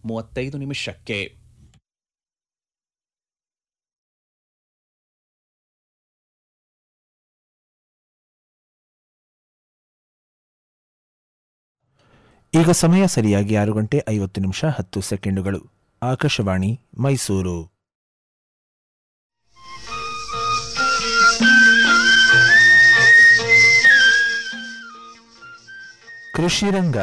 ಮೂವತ್ತೈದು ನಿಮಿಷಕ್ಕೆ ಈಗ ಸಮಯ ಸರಿಯಾಗಿ ಆರು ಗಂಟೆ ಐವತ್ತು ನಿಮಿಷ ಹತ್ತು ಸೆಕೆಂಡುಗಳು ಆಕಾಶವಾಣಿ ಮೈಸೂರು ಕೃಷಿರಂಗ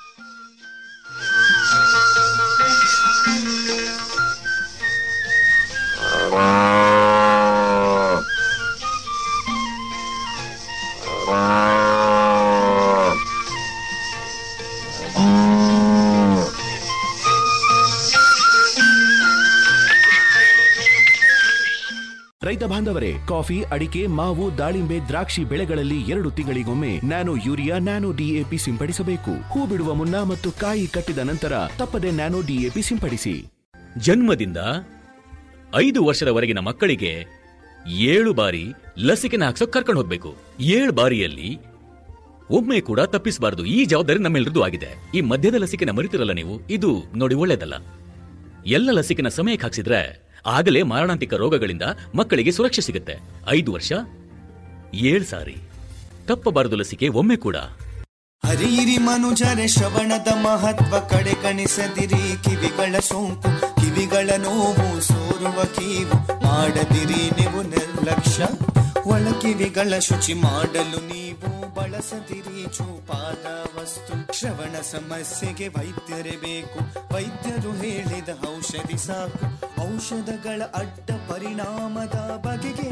ರೈತ ಬಾಂಧವರೇ ಕಾಫಿ ಅಡಿಕೆ ಮಾವು ದಾಳಿಂಬೆ ದ್ರಾಕ್ಷಿ ಬೆಳೆಗಳಲ್ಲಿ ಎರಡು ತಿಂಗಳಿಗೊಮ್ಮೆ ನ್ಯಾನೋ ಯೂರಿಯಾ ನ್ಯಾನೋ ಡಿಎಪಿ ಸಿಂಪಡಿಸಬೇಕು ಹೂ ಬಿಡುವ ಮುನ್ನ ಮತ್ತು ಕಾಯಿ ಕಟ್ಟಿದ ನಂತರ ತಪ್ಪದೆ ನ್ಯಾನೋ ಡಿಎಪಿ ಸಿಂಪಡಿಸಿ ಜನ್ಮದಿಂದ ಐದು ವರ್ಷದವರೆಗಿನ ಮಕ್ಕಳಿಗೆ ಏಳು ಬಾರಿ ಲಸಿಕೆನ ಹಾಕ್ಸೋಕ್ ಕರ್ಕೊಂಡು ಹೋಗ್ಬೇಕು ಏಳು ಬಾರಿಯಲ್ಲಿ ಒಮ್ಮೆ ಕೂಡ ತಪ್ಪಿಸಬಾರದು ಈ ಜವಾಬ್ದಾರಿ ನಮ್ಮೆಲ್ಲರದು ಆಗಿದೆ ಈ ಮಧ್ಯದ ಲಸಿಕೆನ ಮರಿತಿರಲ್ಲ ನೀವು ಇದು ನೋಡಿ ಒಳ್ಳೇದಲ್ಲ ಎಲ್ಲ ಲಸಿಕೆನ ಸಮಯಕ್ಕೆ ಹಾಕ್ಸಿದ್ರೆ ಆಗಲೇ ಮಾರಣಾಂತಿಕ ರೋಗಗಳಿಂದ ಮಕ್ಕಳಿಗೆ ಸುರಕ್ಷೆ ಸಿಗುತ್ತೆ ಐದು ವರ್ಷ ಏಳು ಸಾರಿ ತಪ್ಪಬಾರದು ಲಸಿಕೆ ಒಮ್ಮೆ ಕೂಡ ಹರಿಯಿರಿ ಮನುಜರೆ ಶ್ರವಣದ ಮಹತ್ವ ಕಡೆ ಕಣಿಸದಿರಿ ಕಿವಿಗಳ ಸೋಂಕು ಕಿವಿಗಳ ನೋವು ಸೋರುವ ಕೀವು ಮಾಡದಿರಿ ನೀವು ನಿರ್ಲಕ್ಷ್ಯ ಒಳ ಕಿವಿಗಳ ಶುಚಿ ಮಾಡಲು ನೀವು ಬಳಸದಿರಿ ಚೂಪಾದ ವಸ್ತು ಶ್ರವಣ ಸಮಸ್ಯೆಗೆ ವೈದ್ಯರೇ ಬೇಕು ವೈದ್ಯರು ಹೇಳಿದ ಔಷಧಿ ಸಾಕು ಔಷಧಗಳ ಅಡ್ಡ ಪರಿಣಾಮದ ಬಗೆಗೆ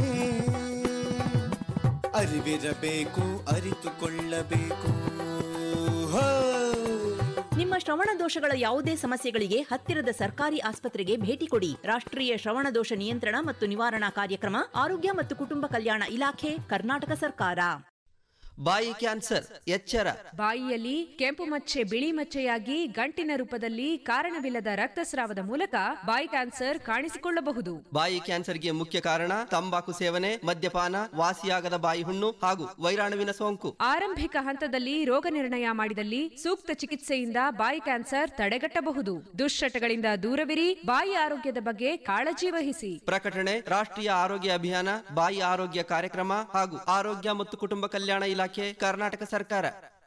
ಅರಿವಿರಬೇಕು ಅರಿತುಕೊಳ್ಳಬೇಕು ಹೋ. ನಿಮ್ಮ ಶ್ರವಣ ದೋಷಗಳ ಯಾವುದೇ ಸಮಸ್ಯೆಗಳಿಗೆ ಹತ್ತಿರದ ಸರ್ಕಾರಿ ಆಸ್ಪತ್ರೆಗೆ ಭೇಟಿ ಕೊಡಿ ರಾಷ್ಟ್ರೀಯ ಶ್ರವಣ ದೋಷ ನಿಯಂತ್ರಣ ಮತ್ತು ನಿವಾರಣಾ ಕಾರ್ಯಕ್ರಮ ಆರೋಗ್ಯ ಮತ್ತು ಕುಟುಂಬ ಕಲ್ಯಾಣ ಇಲಾಖೆ ಕರ್ನಾಟಕ ಸರ್ಕಾರ ಬಾಯಿ ಕ್ಯಾನ್ಸರ್ ಎಚ್ಚರ ಬಾಯಿಯಲ್ಲಿ ಕೆಂಪು ಮಚ್ಚೆ ಬಿಳಿ ಮಚ್ಚೆಯಾಗಿ ಗಂಟಿನ ರೂಪದಲ್ಲಿ ಕಾರಣವಿಲ್ಲದ ರಕ್ತಸ್ರಾವದ ಮೂಲಕ ಬಾಯಿ ಕ್ಯಾನ್ಸರ್ ಕಾಣಿಸಿಕೊಳ್ಳಬಹುದು ಬಾಯಿ ಕ್ಯಾನ್ಸರ್ಗೆ ಮುಖ್ಯ ಕಾರಣ ತಂಬಾಕು ಸೇವನೆ ಮದ್ಯಪಾನ ವಾಸಿಯಾಗದ ಬಾಯಿ ಹುಣ್ಣು ಹಾಗೂ ವೈರಾಣುವಿನ ಸೋಂಕು ಆರಂಭಿಕ ಹಂತದಲ್ಲಿ ರೋಗ ನಿರ್ಣಯ ಮಾಡಿದಲ್ಲಿ ಸೂಕ್ತ ಚಿಕಿತ್ಸೆಯಿಂದ ಬಾಯಿ ಕ್ಯಾನ್ಸರ್ ತಡೆಗಟ್ಟಬಹುದು ದುಶ್ಚಟಗಳಿಂದ ದೂರವಿರಿ ಬಾಯಿ ಆರೋಗ್ಯದ ಬಗ್ಗೆ ಕಾಳಜಿ ವಹಿಸಿ ಪ್ರಕಟಣೆ ರಾಷ್ಟ್ರೀಯ ಆರೋಗ್ಯ ಅಭಿಯಾನ ಬಾಯಿ ಆರೋಗ್ಯ ಕಾರ್ಯಕ್ರಮ ಹಾಗೂ ಆರೋಗ್ಯ ಮತ್ತು ಕುಟುಂಬ ಕಲ್ಯಾಣ ಇಲಾಖೆ ಕರ್ನಾಟಕ ಸರ್ಕಾರ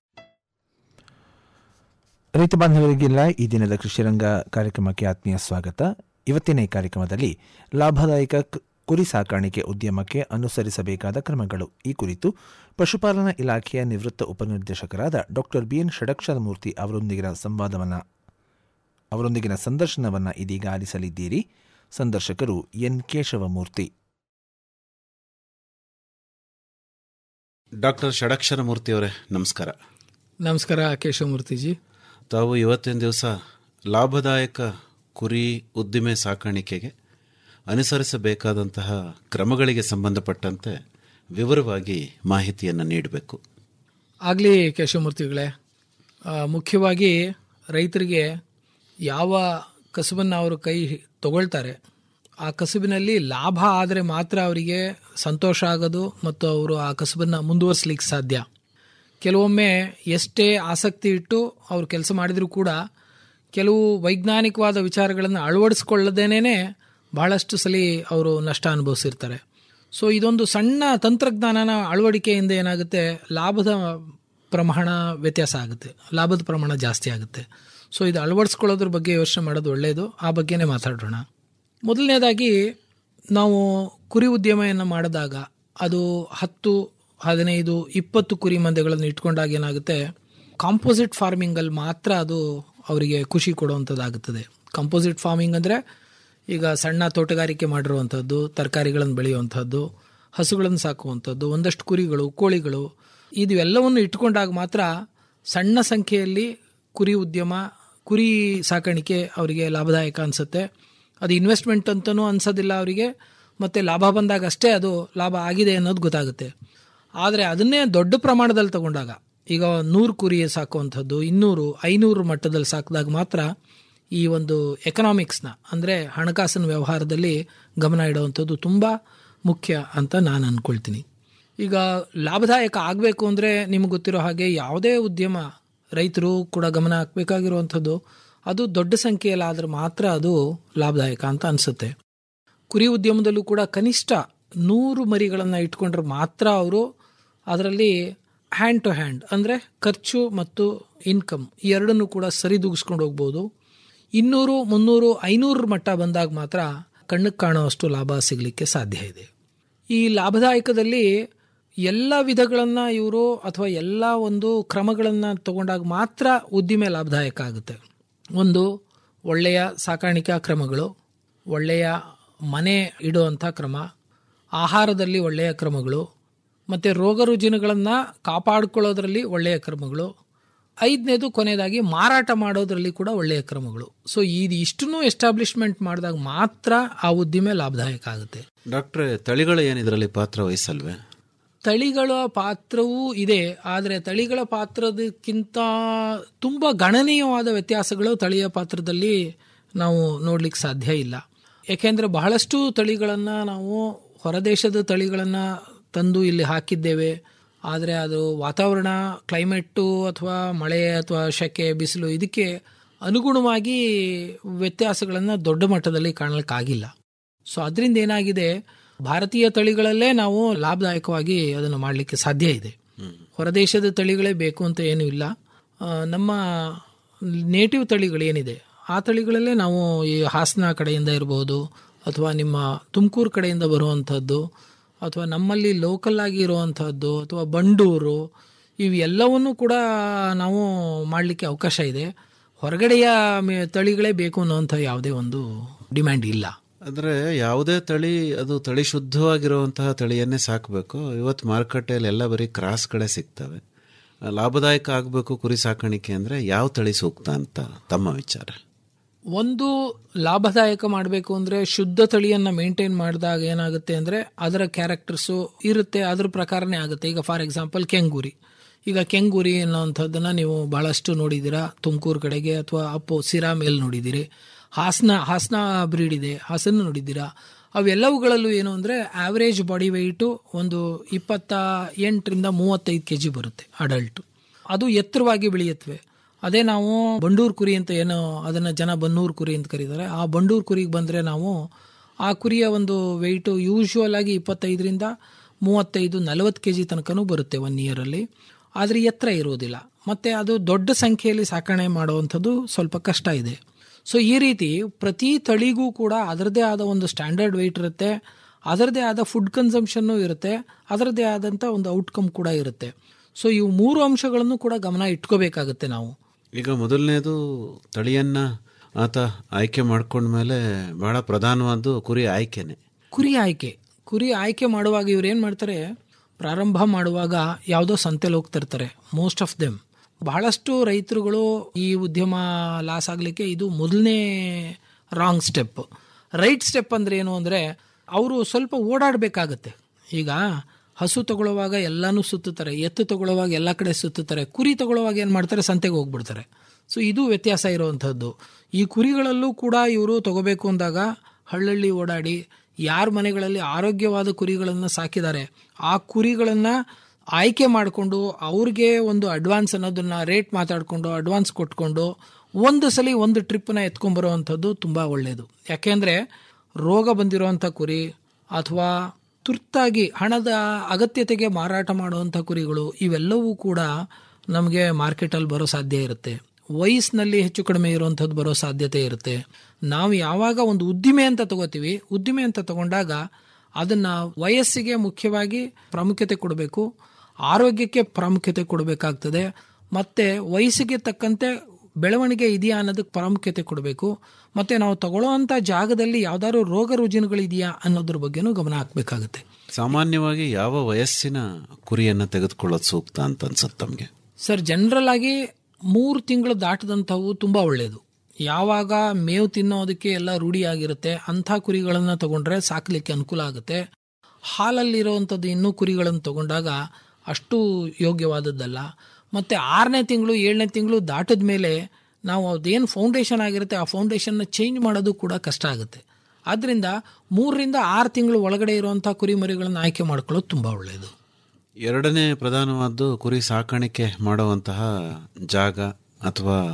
ರೈತ ಬಾಂಧವರಿಗೆಲ್ಲ ಈ ದಿನದ ಕೃಷಿರಂಗ ಕಾರ್ಯಕ್ರಮಕ್ಕೆ ಆತ್ಮೀಯ ಸ್ವಾಗತ ಇವತ್ತಿನ ಈ ಕಾರ್ಯಕ್ರಮದಲ್ಲಿ ಲಾಭದಾಯಕ ಕ್- ಕುರಿ ಸಾಕಾಣಿಕೆ ಉದ್ಯಮಕ್ಕೆ ಅನುಸರಿಸಬೇಕಾದ ಕ್ರಮಗಳು ಈ ಕುರಿತು ಪಶುಪಾಲನಾ ಇಲಾಖೆಯ ನಿವೃತ್ತ ಉಪನಿರ್ದೇಶಕರಾದ ಡಾಕ್ಟರ್ ಬಿಎನ್ ಷಡಕ್ಷರಮೂರ್ತಿ ಅವರೊಂದಿಗಿನ ಸಂವಾದವನ್ನ ಅವರೊಂದಿಗಿನ ಸಂದರ್ಶನವನ್ನ ಇದೀಗ ಆಲಿಸಲಿದ್ದೀರಿ ಸಂದರ್ಶಕರು ಎನ್ ಕೇಶವಮೂರ್ತಿ ಡಾಕ್ಟರ್ ಷಡಕ್ಷರ ಮೂರ್ತಿಯವರೇ ನಮಸ್ಕಾರ ನಮಸ್ಕಾರ ಕೇಶವಮೂರ್ತಿಜಿ ತಾವು ಇವತ್ತಿನ ದಿವಸ ಲಾಭದಾಯಕ ಕುರಿ ಉದ್ದಿಮೆ ಸಾಕಾಣಿಕೆಗೆ ಅನುಸರಿಸಬೇಕಾದಂತಹ ಕ್ರಮಗಳಿಗೆ ಸಂಬಂಧಪಟ್ಟಂತೆ ವಿವರವಾಗಿ ಮಾಹಿತಿಯನ್ನು ನೀಡಬೇಕು ಆಗಲಿ ಕೇಶವಮೂರ್ತಿಗಳೇ ಆ, ಮುಖ್ಯವಾಗಿ ರೈತರಿಗೆ ಯಾವ ಕಸುಬನ್ನು ಅವರು ಕೈ ತಗೊಳ್ತಾರೆ ಆ ಕಸುಬಿನಲ್ಲಿ ಲಾಭ ಆದರೆ ಮಾತ್ರ ಅವರಿಗೆ ಸಂತೋಷ ಆಗೋದು ಮತ್ತು ಅವರು ಆ ಕಸುಬನ್ನು ಮುಂದುವರಿಸ್ಲಿಕ್ಕೆ ಸಾಧ್ಯ ಕೆಲವೊಮ್ಮೆ ಎಷ್ಟೇ ಆಸಕ್ತಿ ಇಟ್ಟು ಅವರು ಕೆಲಸ ಮಾಡಿದರೂ ಕೂಡ ಕೆಲವು ವೈಜ್ಞಾನಿಕವಾದ ವಿಚಾರಗಳನ್ನು ಅಳವಡಿಸ್ಕೊಳ್ಳದೇನೆ ಬಹಳಷ್ಟು ಸಲ ಅವರು ನಷ್ಟ ಅನುಭವಿಸಿರ್ತಾರೆ ಸೊ ಇದೊಂದು ಸಣ್ಣ ತಂತ್ರಜ್ಞಾನನ ಅಳವಡಿಕೆಯಿಂದ ಏನಾಗುತ್ತೆ ಲಾಭದ ಪ್ರಮಾಣ ವ್ಯತ್ಯಾಸ ಆಗುತ್ತೆ ಲಾಭದ ಪ್ರಮಾಣ ಜಾಸ್ತಿ ಆಗುತ್ತೆ ಸೊ ಇದು ಅಳವಡಿಸ್ಕೊಳ್ಳೋದ್ರ ಬಗ್ಗೆ ಯೋಚನೆ ಮಾಡೋದು ಒಳ್ಳೆಯದು ಆ ಬಗ್ಗೆನೇ ಮಾತಾಡೋಣ ಮೊದಲನೇದಾಗಿ ನಾವು ಕುರಿ ಉದ್ಯಮವನ್ನು ಮಾಡಿದಾಗ ಅದು ಹತ್ತು ಹದಿನೈದು ಇಪ್ಪತ್ತು ಕುರಿ ಮಂದೆಗಳನ್ನು ಇಟ್ಕೊಂಡಾಗ ಏನಾಗುತ್ತೆ ಕಾಂಪೋಸಿಟ್ ಫಾರ್ಮಿಂಗಲ್ಲಿ ಮಾತ್ರ ಅದು ಅವರಿಗೆ ಖುಷಿ ಕೊಡುವಂಥದ್ದಾಗುತ್ತದೆ ಕಾಂಪೋಸಿಟ್ ಫಾರ್ಮಿಂಗ್ ಅಂದರೆ ಈಗ ಸಣ್ಣ ತೋಟಗಾರಿಕೆ ಮಾಡಿರುವಂಥದ್ದು ತರಕಾರಿಗಳನ್ನು ಬೆಳೆಯುವಂಥದ್ದು ಹಸುಗಳನ್ನು ಸಾಕುವಂಥದ್ದು ಒಂದಷ್ಟು ಕುರಿಗಳು ಕೋಳಿಗಳು ಇದು ಎಲ್ಲವನ್ನು ಇಟ್ಕೊಂಡಾಗ ಮಾತ್ರ ಸಣ್ಣ ಸಂಖ್ಯೆಯಲ್ಲಿ ಕುರಿ ಉದ್ಯಮ ಕುರಿ ಸಾಕಾಣಿಕೆ ಅವರಿಗೆ ಲಾಭದಾಯಕ ಅನಿಸುತ್ತೆ ಅದು ಇನ್ವೆಸ್ಟ್ಮೆಂಟ್ ಅಂತಲೂ ಅನ್ಸೋದಿಲ್ಲ ಅವರಿಗೆ ಮತ್ತು ಲಾಭ ಬಂದಾಗ ಅಷ್ಟೇ ಅದು ಲಾಭ ಆಗಿದೆ ಅನ್ನೋದು ಗೊತ್ತಾಗುತ್ತೆ ಆದರೆ ಅದನ್ನೇ ದೊಡ್ಡ ಪ್ರಮಾಣದಲ್ಲಿ ತಗೊಂಡಾಗ ಈಗ ನೂರು ಕುರಿ ಸಾಕುವಂಥದ್ದು ಇನ್ನೂರು ಐನೂರು ಮಟ್ಟದಲ್ಲಿ ಸಾಕಿದಾಗ ಮಾತ್ರ ಈ ಒಂದು ಎಕನಾಮಿಕ್ಸ್ನ ಅಂದರೆ ಹಣಕಾಸಿನ ವ್ಯವಹಾರದಲ್ಲಿ ಗಮನ ಇಡುವಂಥದ್ದು ತುಂಬ ಮುಖ್ಯ ಅಂತ ನಾನು ಅಂದ್ಕೊಳ್ತೀನಿ ಈಗ ಲಾಭದಾಯಕ ಆಗಬೇಕು ಅಂದರೆ ನಿಮಗೆ ಗೊತ್ತಿರೋ ಹಾಗೆ ಯಾವುದೇ ಉದ್ಯಮ ರೈತರು ಕೂಡ ಗಮನ ಹಾಕಬೇಕಾಗಿರುವಂಥದ್ದು ಅದು ದೊಡ್ಡ ಸಂಖ್ಯೆಯಲ್ಲಾದ್ರೆ ಮಾತ್ರ ಅದು ಲಾಭದಾಯಕ ಅಂತ ಅನಿಸುತ್ತೆ ಕುರಿ ಉದ್ಯಮದಲ್ಲೂ ಕೂಡ ಕನಿಷ್ಠ ನೂರು ಮರಿಗಳನ್ನು ಇಟ್ಕೊಂಡ್ರೆ ಮಾತ್ರ ಅವರು ಅದರಲ್ಲಿ ಹ್ಯಾಂಡ್ ಟು ಹ್ಯಾಂಡ್ ಅಂದರೆ ಖರ್ಚು ಮತ್ತು ಇನ್ಕಮ್ ಈ ಎರಡನ್ನೂ ಕೂಡ ಸರಿದೂಗಿಸ್ಕೊಂಡು ಹೋಗ್ಬೋದು ಇನ್ನೂರು ಮುನ್ನೂರು ಐನೂರು ಮಟ್ಟ ಬಂದಾಗ ಮಾತ್ರ ಕಣ್ಣಿಗೆ ಕಾಣುವಷ್ಟು ಲಾಭ ಸಿಗಲಿಕ್ಕೆ ಸಾಧ್ಯ ಇದೆ ಈ ಲಾಭದಾಯಕದಲ್ಲಿ ಎಲ್ಲ ವಿಧಗಳನ್ನು ಇವರು ಅಥವಾ ಎಲ್ಲ ಒಂದು ಕ್ರಮಗಳನ್ನು ತಗೊಂಡಾಗ ಮಾತ್ರ ಉದ್ದಿಮೆ ಲಾಭದಾಯಕ ಆಗುತ್ತೆ ಒಂದು ಒಳ್ಳೆಯ ಸಾಕಾಣಿಕಾ ಕ್ರಮಗಳು ಒಳ್ಳೆಯ ಮನೆ ಇಡುವಂಥ ಕ್ರಮ ಆಹಾರದಲ್ಲಿ ಒಳ್ಳೆಯ ಕ್ರಮಗಳು ಮತ್ತು ರೋಗ ರುಜಿನಗಳನ್ನು ಕಾಪಾಡಿಕೊಳ್ಳೋದ್ರಲ್ಲಿ ಒಳ್ಳೆಯ ಕ್ರಮಗಳು ಐದನೇದು ಕೊನೆಯದಾಗಿ ಮಾರಾಟ ಮಾಡೋದ್ರಲ್ಲಿ ಕೂಡ ಒಳ್ಳೆಯ ಕ್ರಮಗಳು ಸೊ ಇದು ಇಷ್ಟನ್ನು ಎಸ್ಟಾಬ್ಲಿಷ್ಮೆಂಟ್ ಮಾಡಿದಾಗ ಮಾತ್ರ ಆ ಉದ್ದಿಮೆ ಲಾಭದಾಯಕ ಆಗುತ್ತೆ ಡಾಕ್ಟ್ರೆ ತಳಿಗಳು ಏನು ಇದರಲ್ಲಿ ಪಾತ್ರ ವಹಿಸಲ್ವೇ ತಳಿಗಳ ಪಾತ್ರವೂ ಇದೆ ಆದರೆ ತಳಿಗಳ ಪಾತ್ರದಕ್ಕಿಂತ ತುಂಬ ಗಣನೀಯವಾದ ವ್ಯತ್ಯಾಸಗಳು ತಳಿಯ ಪಾತ್ರದಲ್ಲಿ ನಾವು ನೋಡ್ಲಿಕ್ಕೆ ಸಾಧ್ಯ ಇಲ್ಲ ಯಾಕೆಂದರೆ ಬಹಳಷ್ಟು ತಳಿಗಳನ್ನು ನಾವು ಹೊರದೇಶದ ತಳಿಗಳನ್ನು ತಂದು ಇಲ್ಲಿ ಹಾಕಿದ್ದೇವೆ ಆದರೆ ಅದು ವಾತಾವರಣ ಕ್ಲೈಮೇಟು ಅಥವಾ ಮಳೆ ಅಥವಾ ಸೆಕೆ ಬಿಸಿಲು ಇದಕ್ಕೆ ಅನುಗುಣವಾಗಿ ವ್ಯತ್ಯಾಸಗಳನ್ನು ದೊಡ್ಡ ಮಟ್ಟದಲ್ಲಿ ಕಾಣಲಿಕ್ಕಾಗಿಲ್ಲ ಸೊ ಅದರಿಂದ ಏನಾಗಿದೆ ಭಾರತೀಯ ತಳಿಗಳಲ್ಲೇ ನಾವು ಲಾಭದಾಯಕವಾಗಿ ಅದನ್ನು ಮಾಡಲಿಕ್ಕೆ ಸಾಧ್ಯ ಇದೆ ಹೊರದೇಶದ ತಳಿಗಳೇ ಬೇಕು ಅಂತ ಏನೂ ಇಲ್ಲ ಆ, ನಮ್ಮ ನೇಟಿವ್ ತಳಿಗಳೇನಿದೆ ಆ ತಳಿಗಳಲ್ಲೇ ನಾವು ಈ ಹಾಸನ ಕಡೆಯಿಂದ ಇರಬಹುದು ಅಥವಾ ನಿಮ್ಮ ತುಮಕೂರು ಕಡೆಯಿಂದ ಬರುವಂಥದ್ದು ಅಥವಾ ನಮ್ಮಲ್ಲಿ ಲೋಕಲ್ ಆಗಿ ಇರುವಂಥದ್ದು ಅಥವಾ ಬಂಡೂರು ಇವೆಲ್ಲವನ್ನೂ ಕೂಡ ನಾವು ಮಾಡಲಿಕ್ಕೆ ಅವಕಾಶ ಇದೆ ಹೊರಗಡೆಯ ಮೆ- ತಳಿಗಳೇ ಬೇಕು ಅನ್ನೋಂಥ ಯಾವುದೇ ಒಂದು ಡಿಮ್ಯಾಂಡ್ ಇಲ್ಲ ಅಂದರೆ ಯಾವುದೇ ತಳಿ ಅದು ತಳಿ ಶುದ್ಧವಾಗಿರುವಂತಹ ತಳಿಯನ್ನೇ ಸಾಕಬೇಕು ಇವತ್ತು ಮಾರುಕಟ್ಟೆಯಲ್ಲಿ ಎಲ್ಲ ಬರೀ ಕ್ರಾಸ್ಗಳೇ ಸಿಗ್ತವೆ ಲಾಭದಾಯಕ ಆಗಬೇಕು ಕುರಿ ಸಾಕಾಣಿಕೆ ಅಂದರೆ ಯಾವ ತಳಿ ಸೂಕ್ತ ಅಂತ ತಮ್ಮ ವಿಚಾರ ಒಂದು ಲಾಭದಾಯಕ ಮಾಡಬೇಕು ಅಂದರೆ ಶುದ್ಧ ತಳಿಯನ್ನು ಮೇಂಟೈನ್ ಮಾಡಿದಾಗ ಏನಾಗುತ್ತೆ ಅಂದರೆ ಅದರ ಕ್ಯಾರೆಕ್ಟರ್ಸು ಇರುತ್ತೆ ಅದ್ರ ಪ್ರಕಾರನೇ ಆಗುತ್ತೆ ಈಗ ಫಾರ್ ಎಕ್ಸಾಂಪಲ್ ಕೆಂಗೂರಿ ಈಗ ಕೆಂಗೂರಿ ಅನ್ನೋವಂಥದ್ದನ್ನು ನೀವು ಬಹಳಷ್ಟು ನೋಡಿದ್ದೀರಾ ತುಮಕೂರು ಕಡೆಗೆ ಅಥವಾ ಅಪ್ಪು ಸಿರಾ ಮೇಲೆ ನೋಡಿದ್ದೀರಿ ಹಾಸನ ಹಾಸನ ಬ್ರೀಡ್ ಇದೆ ಹಾಸನ ನೋಡಿದ್ದೀರಾ ಅವೆಲ್ಲವುಗಳಲ್ಲೂ ಏನು ಅಂದರೆ ಆವ್ರೇಜ್ ಬಾಡಿ ವೆಯ್ಟು ಒಂದು ಇಪ್ಪತ್ತ ಎಂಟರಿಂದ ಮೂವತ್ತೈದು ಕೆ ಜಿ ಬರುತ್ತೆ ಅಡಲ್ಟು ಅದು ಎತ್ತರವಾಗಿ ಬೆಳೆಯುತ್ತವೆ ಅದೇ ನಾವು ಬಂಡೂರು ಕುರಿ ಅಂತ ಏನು ಅದನ್ನು ಜನ ಬನ್ನೂರು ಕುರಿ ಅಂತ ಕರೀತಾರೆ ಆ ಬಂಡೂರು ಕುರಿಗೆ ಬಂದರೆ ನಾವು ಆ ಕುರಿಯ ಒಂದು ವೆಯ್ಟು ಯೂಶ್ವಲ್ ಆಗಿ ಇಪ್ಪತ್ತೈದರಿಂದ ಮೂವತ್ತೈದು ನಲವತ್ತು ಕೆ ಜಿ ತನಕನೂ ಬರುತ್ತೆ ಒನ್ ಇಯರಲ್ಲಿ ಆದರೆ ಎತ್ತರ ಇರುವುದಿಲ್ಲ ಮತ್ತು ಅದು ದೊಡ್ಡ ಸಂಖ್ಯೆಯಲ್ಲಿ ಸಾಕಣೆ ಮಾಡುವಂಥದ್ದು ಸ್ವಲ್ಪ ಕಷ್ಟ ಇದೆ ಸೊ ಈ ರೀತಿ ಪ್ರತಿ ತಳಿಗೂ ಕೂಡ ಅದರದೇ ಆದ ಒಂದು ಸ್ಟ್ಯಾಂಡರ್ಡ್ ವೆಯ್ಟ್ ಇರುತ್ತೆ ಅದರದೇ ಆದ ಫುಡ್ ಕನ್ಸಂಪ್ಷನ್ನು ಇರುತ್ತೆ ಅದರದೇ ಆದಂಥ ಒಂದು ಔಟ್ಕಮ್ ಕೂಡ ಇರುತ್ತೆ ಸೊ ಇವು ಮೂರು ಅಂಶಗಳನ್ನು ಕೂಡ ಗಮನ ಇಟ್ಕೋಬೇಕಾಗುತ್ತೆ ನಾವು ಈಗ ಮೊದಲನೇದು ತಳಿಯನ್ನ ಆತ ಆಯ್ಕೆ ಮಾಡ್ಕೊಂಡ್ಮೇಲೆ ಬಹಳ ಪ್ರಧಾನವಾದ್ದು ಕುರಿ ಆಯ್ಕೆನೆ ಕುರಿ ಆಯ್ಕೆ ಕುರಿ ಆಯ್ಕೆ ಮಾಡುವಾಗ ಇವ್ರು ಏನು ಮಾಡ್ತಾರೆ ಪ್ರಾರಂಭ ಮಾಡುವಾಗ ಯಾವುದೋ ಸಂತೆಲಿ ಹೋಗ್ತಿರ್ತಾರೆ ಮೋಸ್ಟ್ ಆಫ್ ದೆಮ್ ಬಹಳಷ್ಟು ರೈತರುಗಳು ಈ ಉದ್ಯಮ ಲಾಸ್ ಆಗಲಿಕ್ಕೆ ಇದು ಮೊದಲನೇ ರಾಂಗ್ ಸ್ಟೆಪ್ ರೈಟ್ ಸ್ಟೆಪ್ ಅಂದ್ರೆ ಏನು ಅಂದರೆ ಅವರು ಸ್ವಲ್ಪ ಓಡಾಡಬೇಕಾಗತ್ತೆ ಈಗ ಹಸು ತಗೊಳ್ಳುವಾಗ ಎಲ್ಲಾನು ಸುತ್ತುತ್ತಾರೆ ಎತ್ತು ತಗೊಳ್ಳುವಾಗ ಎಲ್ಲ ಕಡೆ ಸುತ್ತುತ್ತಾರೆ ಕುರಿ ತಗೊಳ್ಳುವಾಗ ಏನು ಮಾಡ್ತಾರೆ ಸಂತೆಗೆ ಹೋಗ್ಬಿಡ್ತಾರೆ ಸೊ ಇದು ವ್ಯತ್ಯಾಸ ಇರುವಂಥದ್ದು ಈ ಕುರಿಗಳಲ್ಲೂ ಕೂಡ ಇವರು ತಗೋಬೇಕು ಅಂದಾಗ ಹಳ್ಳಹಳ್ಳಿ ಓಡಾಡಿ ಯಾರ ಮನೆಗಳಲ್ಲಿ ಆರೋಗ್ಯವಾದ ಕುರಿಗಳನ್ನು ಸಾಕಿದ್ದಾರೆ ಆ ಕುರಿಗಳನ್ನು ಆಯ್ಕೆ ಮಾಡಿಕೊಂಡು ಅವ್ರಿಗೆ ಒಂದು ಅಡ್ವಾನ್ಸ್ ಅನ್ನೋದನ್ನ ರೇಟ್ ಮಾತಾಡಿಕೊಂಡು ಅಡ್ವಾನ್ಸ್ ಕೊಟ್ಕೊಂಡು ಒಂದು ಸಲ ಒಂದು ಟ್ರಿಪ್ಪನ್ನ ಎತ್ಕೊಂಡ್ಬರುವಂಥದ್ದು ತುಂಬ ಒಳ್ಳೆಯದು ಯಾಕೆಂದರೆ ರೋಗ ಬಂದಿರುವಂಥ ಕುರಿ ಅಥವಾ ತುರ್ತಾಗಿ ಹಣದ ಅಗತ್ಯತೆಗೆ ಮಾರಾಟ ಮಾಡುವಂಥ ಕುರಿಗಳು ಇವೆಲ್ಲವೂ ಕೂಡ ನಮಗೆ ಮಾರ್ಕೆಟಲ್ಲಿ ಬರೋ ಸಾಧ್ಯ ಇರುತ್ತೆ ವಯಸ್ಸಿನಲ್ಲಿ ಹೆಚ್ಚು ಕಡಿಮೆ ಇರುವಂಥದ್ದು ಬರೋ ಸಾಧ್ಯತೆ ಇರುತ್ತೆ ನಾವು ಯಾವಾಗ ಒಂದು ಉದ್ದಿಮೆ ಅಂತ ತಗೋತೀವಿ ಉದ್ದಿಮೆ ಅಂತ ತಗೊಂಡಾಗ ಅದನ್ನು ವಯಸ್ಸಿಗೆ ಮುಖ್ಯವಾಗಿ ಪ್ರಾಮುಖ್ಯತೆ ಕೊಡಬೇಕು ಆರೋಗ್ಯಕ್ಕೆ ಪ್ರಾಮುಖ್ಯತೆ ಕೊಡಬೇಕಾಗ್ತದೆ ಮತ್ತು ವಯಸ್ಸಿಗೆ ತಕ್ಕಂತೆ ಬೆಳವಣಿಗೆ ಇದೆಯಾ ಅನ್ನೋದಕ್ಕೆ ಪ್ರಾಮುಖ್ಯತೆ ಕೊಡಬೇಕು ಮತ್ತು ನಾವು ತಗೊಳ್ಳೋವಂಥ ಜಾಗದಲ್ಲಿ ಯಾವ್ದಾದ್ರು ರೋಗ ರುಜಿನಗಳಿದೆಯಾ ಅನ್ನೋದ್ರ ಬಗ್ಗೆನೂ ಗಮನ ಹಾಕಬೇಕಾಗುತ್ತೆ ಸಾಮಾನ್ಯವಾಗಿ ಯಾವ ವಯಸ್ಸಿನ ಕುರಿಯನ್ನ ತೆಗೆದುಕೊಳ್ಳೋದು ಸೂಕ್ತ ಅಂತ ಅನ್ಸುತ್ತೆ ತಮಗೆ ಸರ್ ಜನರಲ್ ಆಗಿ ಮೂರು ತಿಂಗಳು ದಾಟದಂಥವು ತುಂಬ ಒಳ್ಳೆಯದು ಯಾವಾಗ ಮೇವು ತಿನ್ನೋದಕ್ಕೆ ಎಲ್ಲ ರೂಢಿಯಾಗಿರುತ್ತೆ ಅಂಥ ಕುರಿಗಳನ್ನು ತಗೊಂಡ್ರೆ ಸಾಕಲಿಕ್ಕೆ ಅನುಕೂಲ ಆಗುತ್ತೆ ಹಾಲಲ್ಲಿರುವಂಥದ್ದು ಇನ್ನೂ ಕುರಿಗಳನ್ನು ತಗೊಂಡಾಗ ಅಷ್ಟು ಯೋಗ್ಯವಾದದ್ದಲ್ಲ ಮತ್ತು ಆರನೇ ತಿಂಗಳು ಏಳನೇ ತಿಂಗಳು ದಾಟದ ಮೇಲೆ ನಾವು ಅದೇನು ಫೌಂಡೇಶನ್ ಆಗಿರುತ್ತೆ ಆ ಫೌಂಡೇಶನ್ನ ಚೇಂಜ್ ಮಾಡೋದು ಕೂಡ ಕಷ್ಟ ಆಗುತ್ತೆ ಆದ್ದರಿಂದ ಮೂರರಿಂದ ಆರು ತಿಂಗಳು ಒಳಗಡೆ ಇರುವಂಥ ಕುರಿಮರಿಗಳನ್ನು ಆಯ್ಕೆ ಮಾಡ್ಕೊಳ್ಳೋದು ತುಂಬ ಒಳ್ಳೆಯದು ಎರಡನೇ ಪ್ರಧಾನವಾದ್ದು ಕುರಿ ಸಾಕಾಣಿಕೆ ಮಾಡುವಂತಹ ಜಾಗ ಅಥವಾ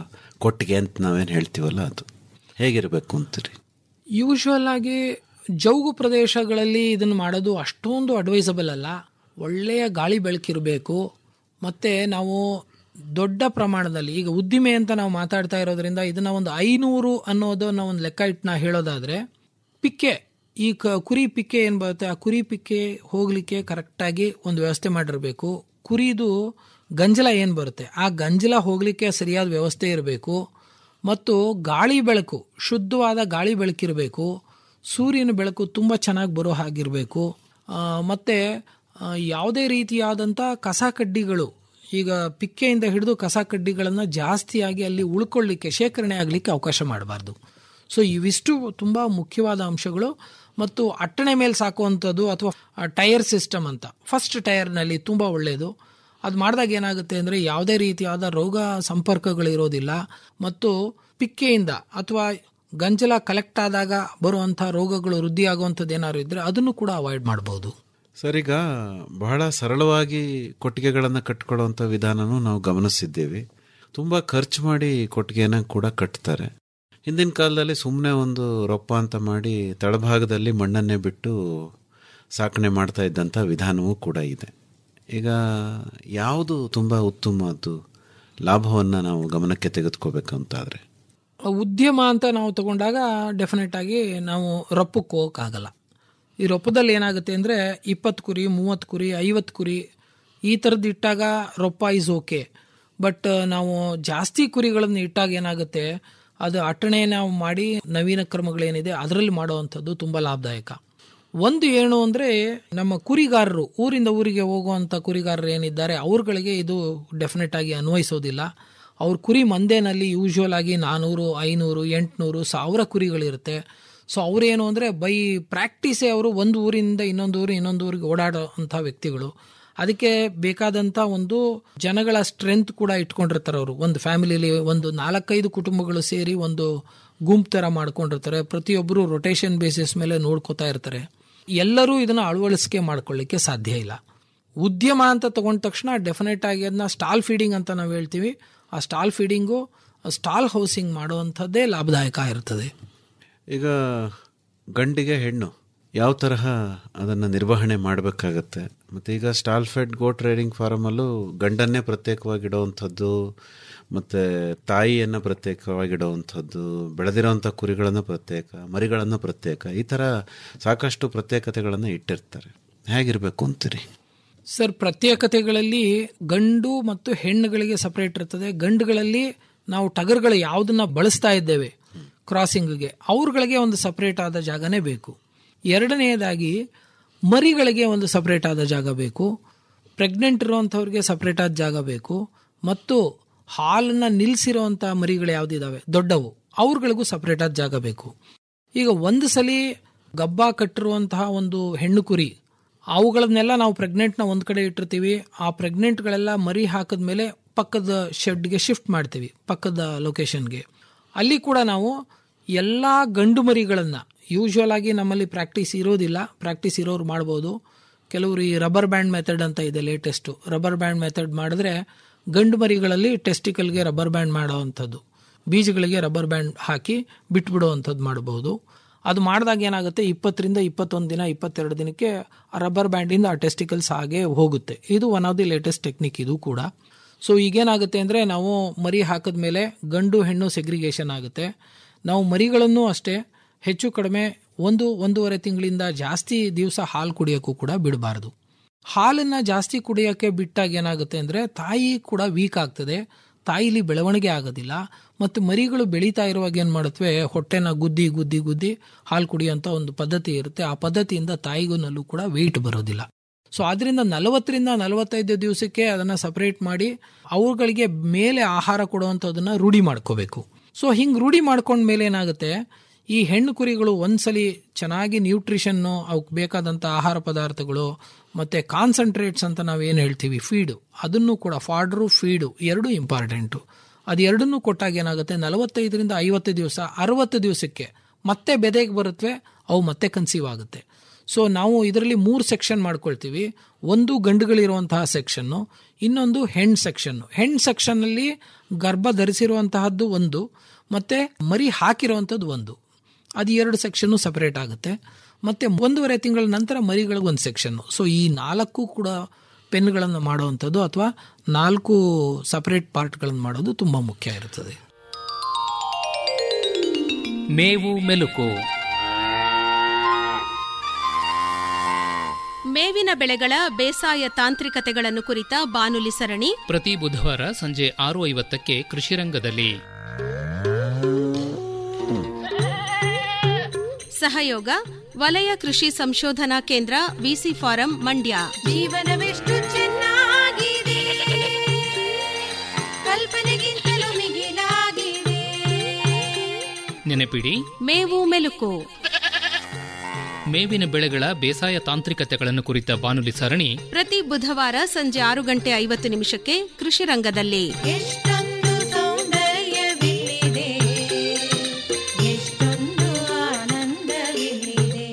ಕೊಟ್ಟಿಗೆ ಅಂತ ನಾವೇನು ಹೇಳ್ತೀವಲ್ಲ ಅದು ಹೇಗಿರಬೇಕು ಅಂತೀರಿ ಯೂಶ್ವಲ್ ಆಗಿ ಜೌಗು ಪ್ರದೇಶಗಳಲ್ಲಿ ಇದನ್ನು ಮಾಡೋದು ಅಷ್ಟೊಂದು ಅಡ್ವೈಸಬಲ್ ಅಲ್ಲ ಒಳ್ಳೆಯ ಗಾಳಿ ಬೆಳಕಿರಬೇಕು ಮತ್ತು ನಾವು ದೊಡ್ಡ ಪ್ರಮಾಣದಲ್ಲಿ ಈಗ ಉದ್ದಿಮೆ ಅಂತ ನಾವು ಮಾತಾಡ್ತಾ ಇರೋದ್ರಿಂದ ಇದನ್ನ ಒಂದು ಐನೂರು ಅನ್ನೋದನ್ನ ಒಂದು ಲೆಕ್ಕ ಇಟ್ಟು ನಾ ಹೇಳೋದಾದ್ರೆ ಪಿಕ್ಕೆ ಈ ಕ ಕುರಿ ಪಿಕ್ಕೆ ಏನು ಬರುತ್ತೆ ಆ ಕುರಿ ಪಿಕ್ಕೆ ಹೋಗ್ಲಿಕ್ಕೆ ಕರೆಕ್ಟಾಗಿ ಒಂದು ವ್ಯವಸ್ಥೆ ಮಾಡಿರಬೇಕು ಕುರಿದು ಗಂಜಲ ಏನು ಬರುತ್ತೆ ಆ ಗಂಜಲ ಹೋಗ್ಲಿಕ್ಕೆ ಸರಿಯಾದ ವ್ಯವಸ್ಥೆ ಇರಬೇಕು ಮತ್ತು ಗಾಳಿ ಬೆಳಕು ಶುದ್ಧವಾದ ಗಾಳಿ ಬೆಳಕಿರಬೇಕು ಸೂರ್ಯನ ಬೆಳಕು ತುಂಬ ಚೆನ್ನಾಗಿ ಬರೋ ಹಾಗಿರಬೇಕು ಮತ್ತು ಯಾವುದೇ ರೀತಿಯಾದಂಥ ಕಸ ಕಡ್ಡಿಗಳು ಈಗ ಪಿಕ್ಕೆಯಿಂದ ಹಿಡಿದು ಕಸ ಕಡ್ಡಿಗಳನ್ನು ಜಾಸ್ತಿಯಾಗಿ ಅಲ್ಲಿ ಉಳ್ಕೊಳ್ಳಿಕ್ಕೆ ಶೇಖರಣೆ ಆಗಲಿಕ್ಕೆ ಅವಕಾಶ ಮಾಡಬಾರ್ದು ಸೊ ಇವಿಷ್ಟು ತುಂಬ ಮುಖ್ಯವಾದ ಅಂಶಗಳು ಮತ್ತು ಅಟ್ಟಣೆ ಮೇಲೆ ಸಾಕುವಂಥದ್ದು ಅಥವಾ ಟೈರ್ ಸಿಸ್ಟಮ್ ಅಂತ ಫಸ್ಟ್ ಟೈರ್ನಲ್ಲಿ ತುಂಬ ಒಳ್ಳೆಯದು ಅದು ಮಾಡಿದಾಗ ಏನಾಗುತ್ತೆ ಅಂದರೆ ಯಾವುದೇ ರೀತಿಯಾದ ರೋಗ ಸಂಪರ್ಕಗಳಿರೋದಿಲ್ಲ ಮತ್ತು ಪಿಕ್ಕೆಯಿಂದ ಅಥವಾ ಗಂಜಲ ಕಲೆಕ್ಟ್ ಆದಾಗ ಬರುವಂಥ ರೋಗಗಳು ವೃದ್ಧಿ ಆಗುವಂಥದ್ದು ಏನಾದ್ರು ಇದ್ದರೆ ಅದನ್ನು ಕೂಡ ಅವಾಯ್ಡ್ ಮಾಡ್ಬೋದು ಸರ್ ಈಗ ಬಹಳ ಸರಳವಾಗಿ ಕೊಟ್ಟಿಗೆಗಳನ್ನು ಕಟ್ಕೊಳ್ಳುವಂಥ ವಿಧಾನನೂ ನಾವು ಗಮನಿಸಿದ್ದೇವೆ ತುಂಬ ಖರ್ಚು ಮಾಡಿ ಕೊಟ್ಟಿಗೆನ ಕೂಡ ಕಟ್ತಾರೆ ಹಿಂದಿನ ಕಾಲದಲ್ಲಿ ಸುಮ್ಮನೆ ಒಂದು ರೊಪ್ಪ ಅಂತ ಮಾಡಿ ತಳಭಾಗದಲ್ಲಿ ಮಣ್ಣನ್ನೇ ಬಿಟ್ಟು ಸಾಕಣೆ ಮಾಡ್ತಾ ಇದ್ದಂಥ ವಿಧಾನವೂ ಕೂಡ ಇದೆ ಈಗ ಯಾವುದು ತುಂಬ ಉತ್ತಮವಾದ್ದು ಲಾಭವನ್ನು ನಾವು ಗಮನಕ್ಕೆ ತೆಗೆದುಕೋಬೇಕಂತಾದರೆ ಉದ್ಯಮ ಅಂತ ನಾವು ತಗೊಂಡಾಗ ಡೆಫಿನೆಟ್ ಆಗಿ ನಾವು ರೊಪ್ಪಕ್ಕೆ ಹೋಗೋಕ್ಕಾಗಲ್ಲ ಈ ರೊಪ್ಪದಲ್ಲಿ ಏನಾಗುತ್ತೆ ಅಂದರೆ ಇಪ್ಪತ್ತು ಕುರಿ ಮೂವತ್ತು ಕುರಿ ಐವತ್ತು ಕುರಿ ಈ ಥರದ್ದು ಇಟ್ಟಾಗ ರೊಪ್ಪ ಇಸ್ ಓಕೆ ಬಟ್ ನಾವು ಜಾಸ್ತಿ ಕುರಿಗಳನ್ನು ಇಟ್ಟಾಗ ಏನಾಗುತ್ತೆ ಅದು ಅಟ್ಟಣೆ ನಾವು ಮಾಡಿ ನವೀನ ಕ್ರಮಗಳೇನಿದೆ ಅದರಲ್ಲಿ ಮಾಡುವಂಥದ್ದು ತುಂಬ ಲಾಭದಾಯಕ ಒಂದು ಏನು ಅಂದರೆ ನಮ್ಮ ಕುರಿಗಾರರು ಊರಿಂದ ಊರಿಗೆ ಹೋಗುವಂಥ ಕುರಿಗಾರರು ಏನಿದ್ದಾರೆ ಅವ್ರುಗಳಿಗೆ ಇದು ಡೆಫಿನೆಟ್ ಆಗಿ ಅನ್ವಯಿಸೋದಿಲ್ಲ ಅವ್ರ ಕುರಿ ಮಂದೆನಲ್ಲಿ ಯೂಶ್ವಲ್ ಆಗಿ ನಾನ್ನೂರು ಐನೂರು ಎಂಟುನೂರು ಸಾವಿರ ಕುರಿಗಳಿರುತ್ತೆ ಸೊ ಅವರೇನು ಅಂದರೆ ಬೈ ಪ್ರಾಕ್ಟೀಸೇ ಅವರು ಒಂದು ಊರಿಂದ ಇನ್ನೊಂದು ಊರು ಇನ್ನೊಂದು ಊರಿಗೆ ಓಡಾಡೋ ಅಂಥ ವ್ಯಕ್ತಿಗಳು ಅದಕ್ಕೆ ಬೇಕಾದಂಥ ಒಂದು ಜನಗಳ ಸ್ಟ್ರೆಂತ್ ಕೂಡ ಇಟ್ಕೊಂಡಿರ್ತಾರೆ ಅವರು ಒಂದು ಫ್ಯಾಮಿಲಿಲಿ ಒಂದು ನಾಲ್ಕೈದು ಕುಟುಂಬಗಳು ಸೇರಿ ಒಂದು ಗುಂಪು ಥರ ಮಾಡ್ಕೊಂಡಿರ್ತಾರೆ ಪ್ರತಿಯೊಬ್ಬರು ರೊಟೇಷನ್ ಬೇಸಿಸ್ ಮೇಲೆ ನೋಡ್ಕೋತಾ ಇರ್ತಾರೆ ಎಲ್ಲರೂ ಇದನ್ನು ಅಳವಡಿಸಿಕೆ ಮಾಡ್ಕೊಳ್ಳಿಕ್ಕೆ ಸಾಧ್ಯ ಇಲ್ಲ ಉದ್ಯಮ ಅಂತ ತಗೊಂಡ ತಕ್ಷಣ ಡೆಫಿನೆಟ್ ಆಗಿ ಅದನ್ನ ಸ್ಟಾಲ್ ಫೀಡಿಂಗ್ ಅಂತ ನಾವು ಹೇಳ್ತೀವಿ ಆ ಸ್ಟಾಲ್ ಫೀಡಿಂಗು ಸ್ಟಾಲ್ ಹೌಸಿಂಗ್ ಮಾಡುವಂಥದ್ದೇ ಲಾಭದಾಯಕ ಇರ್ತದೆ ಈಗ ಗಂಡಿಗೆ ಹೆಣ್ಣು ಯಾವ ತರಹ ಅದನ್ನು ನಿರ್ವಹಣೆ ಮಾಡಬೇಕಾಗತ್ತೆ ಮತ್ತು ಈಗ ಸ್ಟಾಲ್ ಫೆಡ್ ಗೋ ಟ್ರೇಡಿಂಗ್ ಫಾರಮಲ್ಲೂ ಗಂಡನ್ನೇ ಪ್ರತ್ಯೇಕವಾಗಿಡುವಂಥದ್ದು ಮತ್ತು ತಾಯಿಯನ್ನು ಪ್ರತ್ಯೇಕವಾಗಿಡುವಂಥದ್ದು ಬೆಳೆದಿರೋವಂಥ ಕುರಿಗಳನ್ನು ಪ್ರತ್ಯೇಕ ಮರಿಗಳನ್ನು ಪ್ರತ್ಯೇಕ ಈ ಥರ ಸಾಕಷ್ಟು ಪ್ರತ್ಯೇಕತೆಗಳನ್ನು ಇಟ್ಟಿರ್ತಾರೆ ಹೇಗಿರಬೇಕು ಅಂತೀರಿ ಸರ್ ಪ್ರತ್ಯೇಕತೆಗಳಲ್ಲಿ ಗಂಡು ಮತ್ತು ಹೆಣ್ಣುಗಳಿಗೆ ಸಪರೇಟ್ ಇರ್ತದೆ ಗಂಡುಗಳಲ್ಲಿ ನಾವು ಟಗರ್ಗಳು ಯಾವುದನ್ನ ಬಳಸ್ತಾ ಇದ್ದೇವೆ ಕ್ರಾಸಿಂಗ್ಗೆ ಅವ್ರಗಳಿಗೆ ಒಂದು ಸಪರೇಟ್ ಆದ ಜಾಗನೇ ಬೇಕು ಎರಡನೆಯದಾಗಿ ಮರಿಗಳಿಗೆ ಒಂದು ಸಪರೇಟ್ ಆದ ಜಾಗ ಬೇಕು ಪ್ರೆಗ್ನೆಂಟ್ ಇರುವಂಥವ್ರಿಗೆ ಸಪರೇಟ್ ಆದ ಜಾಗ ಬೇಕು ಮತ್ತು ಹಾಲನ್ನು ನಿಲ್ಲಿಸಿರುವಂಥ ಮರಿಗಳು ಯಾವುದಿದ್ದಾವೆ ದೊಡ್ಡವು ಅವ್ರಗಳಿಗೂ ಸಪರೇಟ್ ಆದ ಜಾಗ ಬೇಕು ಈಗ ಒಂದು ಸಲ ಗಬ್ಬ ಕಟ್ಟಿರುವಂತಹ ಒಂದು ಹೆಣ್ಣು ಕುರಿ ಅವುಗಳನ್ನೆಲ್ಲ ನಾವು ಪ್ರೆಗ್ನೆಂಟ್ನ ಒಂದು ಕಡೆ ಇಟ್ಟಿರ್ತೀವಿ ಆ ಪ್ರೆಗ್ನೆಂಟ್ಗಳೆಲ್ಲ ಮರಿ ಹಾಕಿದ್ಮೇಲೆ ಪಕ್ಕದ ಶೆಡ್ಗೆ ಶಿಫ್ಟ್ ಮಾಡ್ತೀವಿ ಪಕ್ಕದ ಲೊಕೇಶನ್ಗೆ ಅಲ್ಲಿ ಕೂಡ ನಾವು ಎಲ್ಲ ಗಂಡು ಮರಿಗಳನ್ನು ಯೂಶ್ವಲ್ ಆಗಿ ನಮ್ಮಲ್ಲಿ ಪ್ರಾಕ್ಟೀಸ್ ಇರೋದಿಲ್ಲ ಪ್ರಾಕ್ಟೀಸ್ ಇರೋರು ಮಾಡ್ಬೋದು ಕೆಲವರು ಈ ರಬ್ಬರ್ ಬ್ಯಾಂಡ್ ಮೆಥಡ್ ಅಂತ ಇದೆ ಲೇಟೆಸ್ಟು ರಬ್ಬರ್ ಬ್ಯಾಂಡ್ ಮೆಥಡ್ ಮಾಡಿದ್ರೆ ಗಂಡು ಮರಿಗಳಲ್ಲಿ ಟೆಸ್ಟಿಕಲ್ಗೆ ರಬ್ಬರ್ ಬ್ಯಾಂಡ್ ಮಾಡೋವಂಥದ್ದು ಬೀಜಗಳಿಗೆ ರಬ್ಬರ್ ಬ್ಯಾಂಡ್ ಹಾಕಿ ಬಿಟ್ಬಿಡುವಂಥದ್ದು ಮಾಡ್ಬೋದು ಅದು ಮಾಡಿದಾಗ ಏನಾಗುತ್ತೆ ಇಪ್ಪತ್ತರಿಂದ ಇಪ್ಪತ್ತೊಂದು ದಿನ ಇಪ್ಪತ್ತೆರಡು ದಿನಕ್ಕೆ ಆ ರಬ್ಬರ್ ಬ್ಯಾಂಡಿಂದ ಆ ಟೆಸ್ಟಿಕಲ್ಸ್ ಹಾಗೆ ಹೋಗುತ್ತೆ ಇದು one of the latest technique ಇದು ಕೂಡ ಸೊ ಈಗೇನಾಗುತ್ತೆ ಅಂದರೆ ನಾವು ಮರಿ ಹಾಕಿದ ಮೇಲೆ ಗಂಡು ಹೆಣ್ಣು ಸೆಗ್ರಿಗೇಷನ್ ಆಗುತ್ತೆ ನಾವು ಮರಿಗಳನ್ನು ಅಷ್ಟೇ ಹೆಚ್ಚು ಕಡಿಮೆ ಒಂದು ಒಂದೂವರೆ ತಿಂಗಳಿಂದ ಜಾಸ್ತಿ ದಿವಸ ಹಾಲು ಕುಡಿಯೋಕ್ಕೂ ಕೂಡ ಬಿಡಬಾರ್ದು ಹಾಲನ್ನು ಜಾಸ್ತಿ ಕುಡಿಯೋಕ್ಕೆ ಬಿಟ್ಟಾಗ ಏನಾಗುತ್ತೆ ಅಂದರೆ ತಾಯಿ ಕೂಡ ವೀಕ್ ಆಗ್ತದೆ ತಾಯಿಲಿ ಬೆಳವಣಿಗೆ ಆಗೋದಿಲ್ಲ ಮತ್ತು ಮರಿಗಳು ಬೆಳೀತಾ ಇರುವಾಗ ಏನು ಮಾಡುತ್ತವೆ ಹೊಟ್ಟೆನ ಗುದ್ದಿ ಗುದ್ದಿ ಗುದ್ದಿ ಹಾಲು ಕುಡಿಯೋಂಥ ಒಂದು ಪದ್ಧತಿ ಇರುತ್ತೆ ಆ ಪದ್ಧತಿಯಿಂದ ತಾಯಿಗೂ ಕೂಡ ವೆಯ್ಟ್ ಬರೋದಿಲ್ಲ ಸೊ ಅದರಿಂದ ನಲವತ್ತರಿಂದ ನಲವತ್ತೈದು ದಿವಸಕ್ಕೆ ಅದನ್ನು ಸಪರೇಟ್ ಮಾಡಿ ಅವುಗಳಿಗೆ ಮೇಲೆ ಆಹಾರ ಕೊಡುವಂಥದ್ದನ್ನು ರೂಢಿ ಮಾಡ್ಕೋಬೇಕು ಸೊ ಹಿಂಗೆ ರೂಢಿ ಮಾಡ್ಕೊಂಡ ಮೇಲೆ ಏನಾಗುತ್ತೆ ಈ ಹೆಣ್ಣು ಕುರಿಗಳು ಒಂದ್ಸಲಿ ಚೆನ್ನಾಗಿ ನ್ಯೂಟ್ರಿಷನ್ನು ಅವಕ್ಕೆ ಬೇಕಾದಂಥ ಆಹಾರ ಪದಾರ್ಥಗಳು ಮತ್ತು ಕಾನ್ಸಂಟ್ರೇಟ್ಸ್ ಅಂತ ನಾವು ಏನು ಹೇಳ್ತೀವಿ ಫೀಡು ಅದನ್ನು ಕೂಡ ಫಾಡ್ರು ಫೀಡು ಎರಡೂ ಇಂಪಾರ್ಟೆಂಟು ಅದು ಎರಡನ್ನೂ ಕೊಟ್ಟಾಗ ಏನಾಗುತ್ತೆ ನಲವತ್ತೈದರಿಂದ ಐವತ್ತು ದಿವಸ ಅರವತ್ತು ದಿವಸಕ್ಕೆ ಮತ್ತೆ ಬೆದೆಗೆ ಬರುತ್ತವೆ ಅವು ಮತ್ತೆ ಕನ್ಸೀವ್ ಆಗುತ್ತೆ ಸೊ ನಾವು ಇದರಲ್ಲಿ ಮೂರು ಸೆಕ್ಷನ್ ಮಾಡ್ಕೊಳ್ತೀವಿ ಒಂದು ಗಂಡುಗಳಿರುವಂತಹ ಸೆಕ್ಷನ್ನು ಇನ್ನೊಂದು ಹೆಣ್ ಸೆಕ್ಷನ್ನು ಹೆಣ್ ಸೆಕ್ಷನ್ನಲ್ಲಿ ಗರ್ಭ ಧರಿಸಿರುವಂತಹದ್ದು ಒಂದು ಮತ್ತೆ ಮರಿ ಹಾಕಿರುವಂಥದ್ದು ಒಂದು ಅದು ಎರಡು ಸೆಕ್ಷನ್ನು ಸಪರೇಟ್ ಆಗುತ್ತೆ ಮತ್ತೆ ಒಂದೂವರೆ ತಿಂಗಳ ನಂತರ ಮರಿಗಳಿಗೆ ಒಂದು ಸೆಕ್ಷನ್ನು ಸೊ ಈ ನಾಲ್ಕು ಕೂಡ ಪೆನ್ಗಳನ್ನು ಮಾಡುವಂಥದ್ದು ಅಥವಾ ನಾಲ್ಕು ಸಪರೇಟ್ ಪಾರ್ಟ್ಗಳನ್ನು ಮಾಡೋದು ತುಂಬ ಮುಖ್ಯ ಇರುತ್ತದೆ ಮೇವು ಮೆಲುಕು ಮೇವಿನ ಬೆಳೆಗಳ ಬೇಸಾಯ ತಾಂತ್ರಿಕತೆಗಳನ್ನು ಕುರಿತ ಬಾನುಲಿ ಸರಣಿ ಪ್ರತಿ ಬುಧವಾರ ಸಂಜೆ ಆರು ಐವತ್ತಕ್ಕೆ ಕೃಷಿರಂಗದಲ್ಲಿ ಸಹಯೋಗ ವಲಯ ಕೃಷಿ ಸಂಶೋಧನಾ ಕೇಂದ್ರ ವಿಸಿ ಫಾರಂ ಮಂಡ್ಯ ಜೀವನವೆಷ್ಟು ಚೆನ್ನಾಗಿದೆ ಕಲ್ಪನೆಗಿಂತಲೂ ಮಿಗಿಲಾಗಿದೆ ನೆನಪಿಡಿ ಮೇವು ಮೆಲುಕು ಮೇವಿನ ಬೆಳೆಗಳ ಬೇಸಾಯ ತಾಂತ್ರಿಕತೆಗಳನ್ನು ಕುರಿತ ಬಾನುಲಿ ಸರಣಿ ಪ್ರತಿ ಬುಧವಾರ ಸಂಜೆ ಆರು ಗಂಟೆ ಐವತ್ತು ನಿಮಿಷಕ್ಕೆ ಕೃಷಿ ರಂಗದಲ್ಲಿ ಎಷ್ಟೊಂದು ಸೌಂದರ್ಯವಿಲ್ಲಿದೆ ಎಷ್ಟೊಂದು ಆನಂದವಿಲ್ಲಿದೆ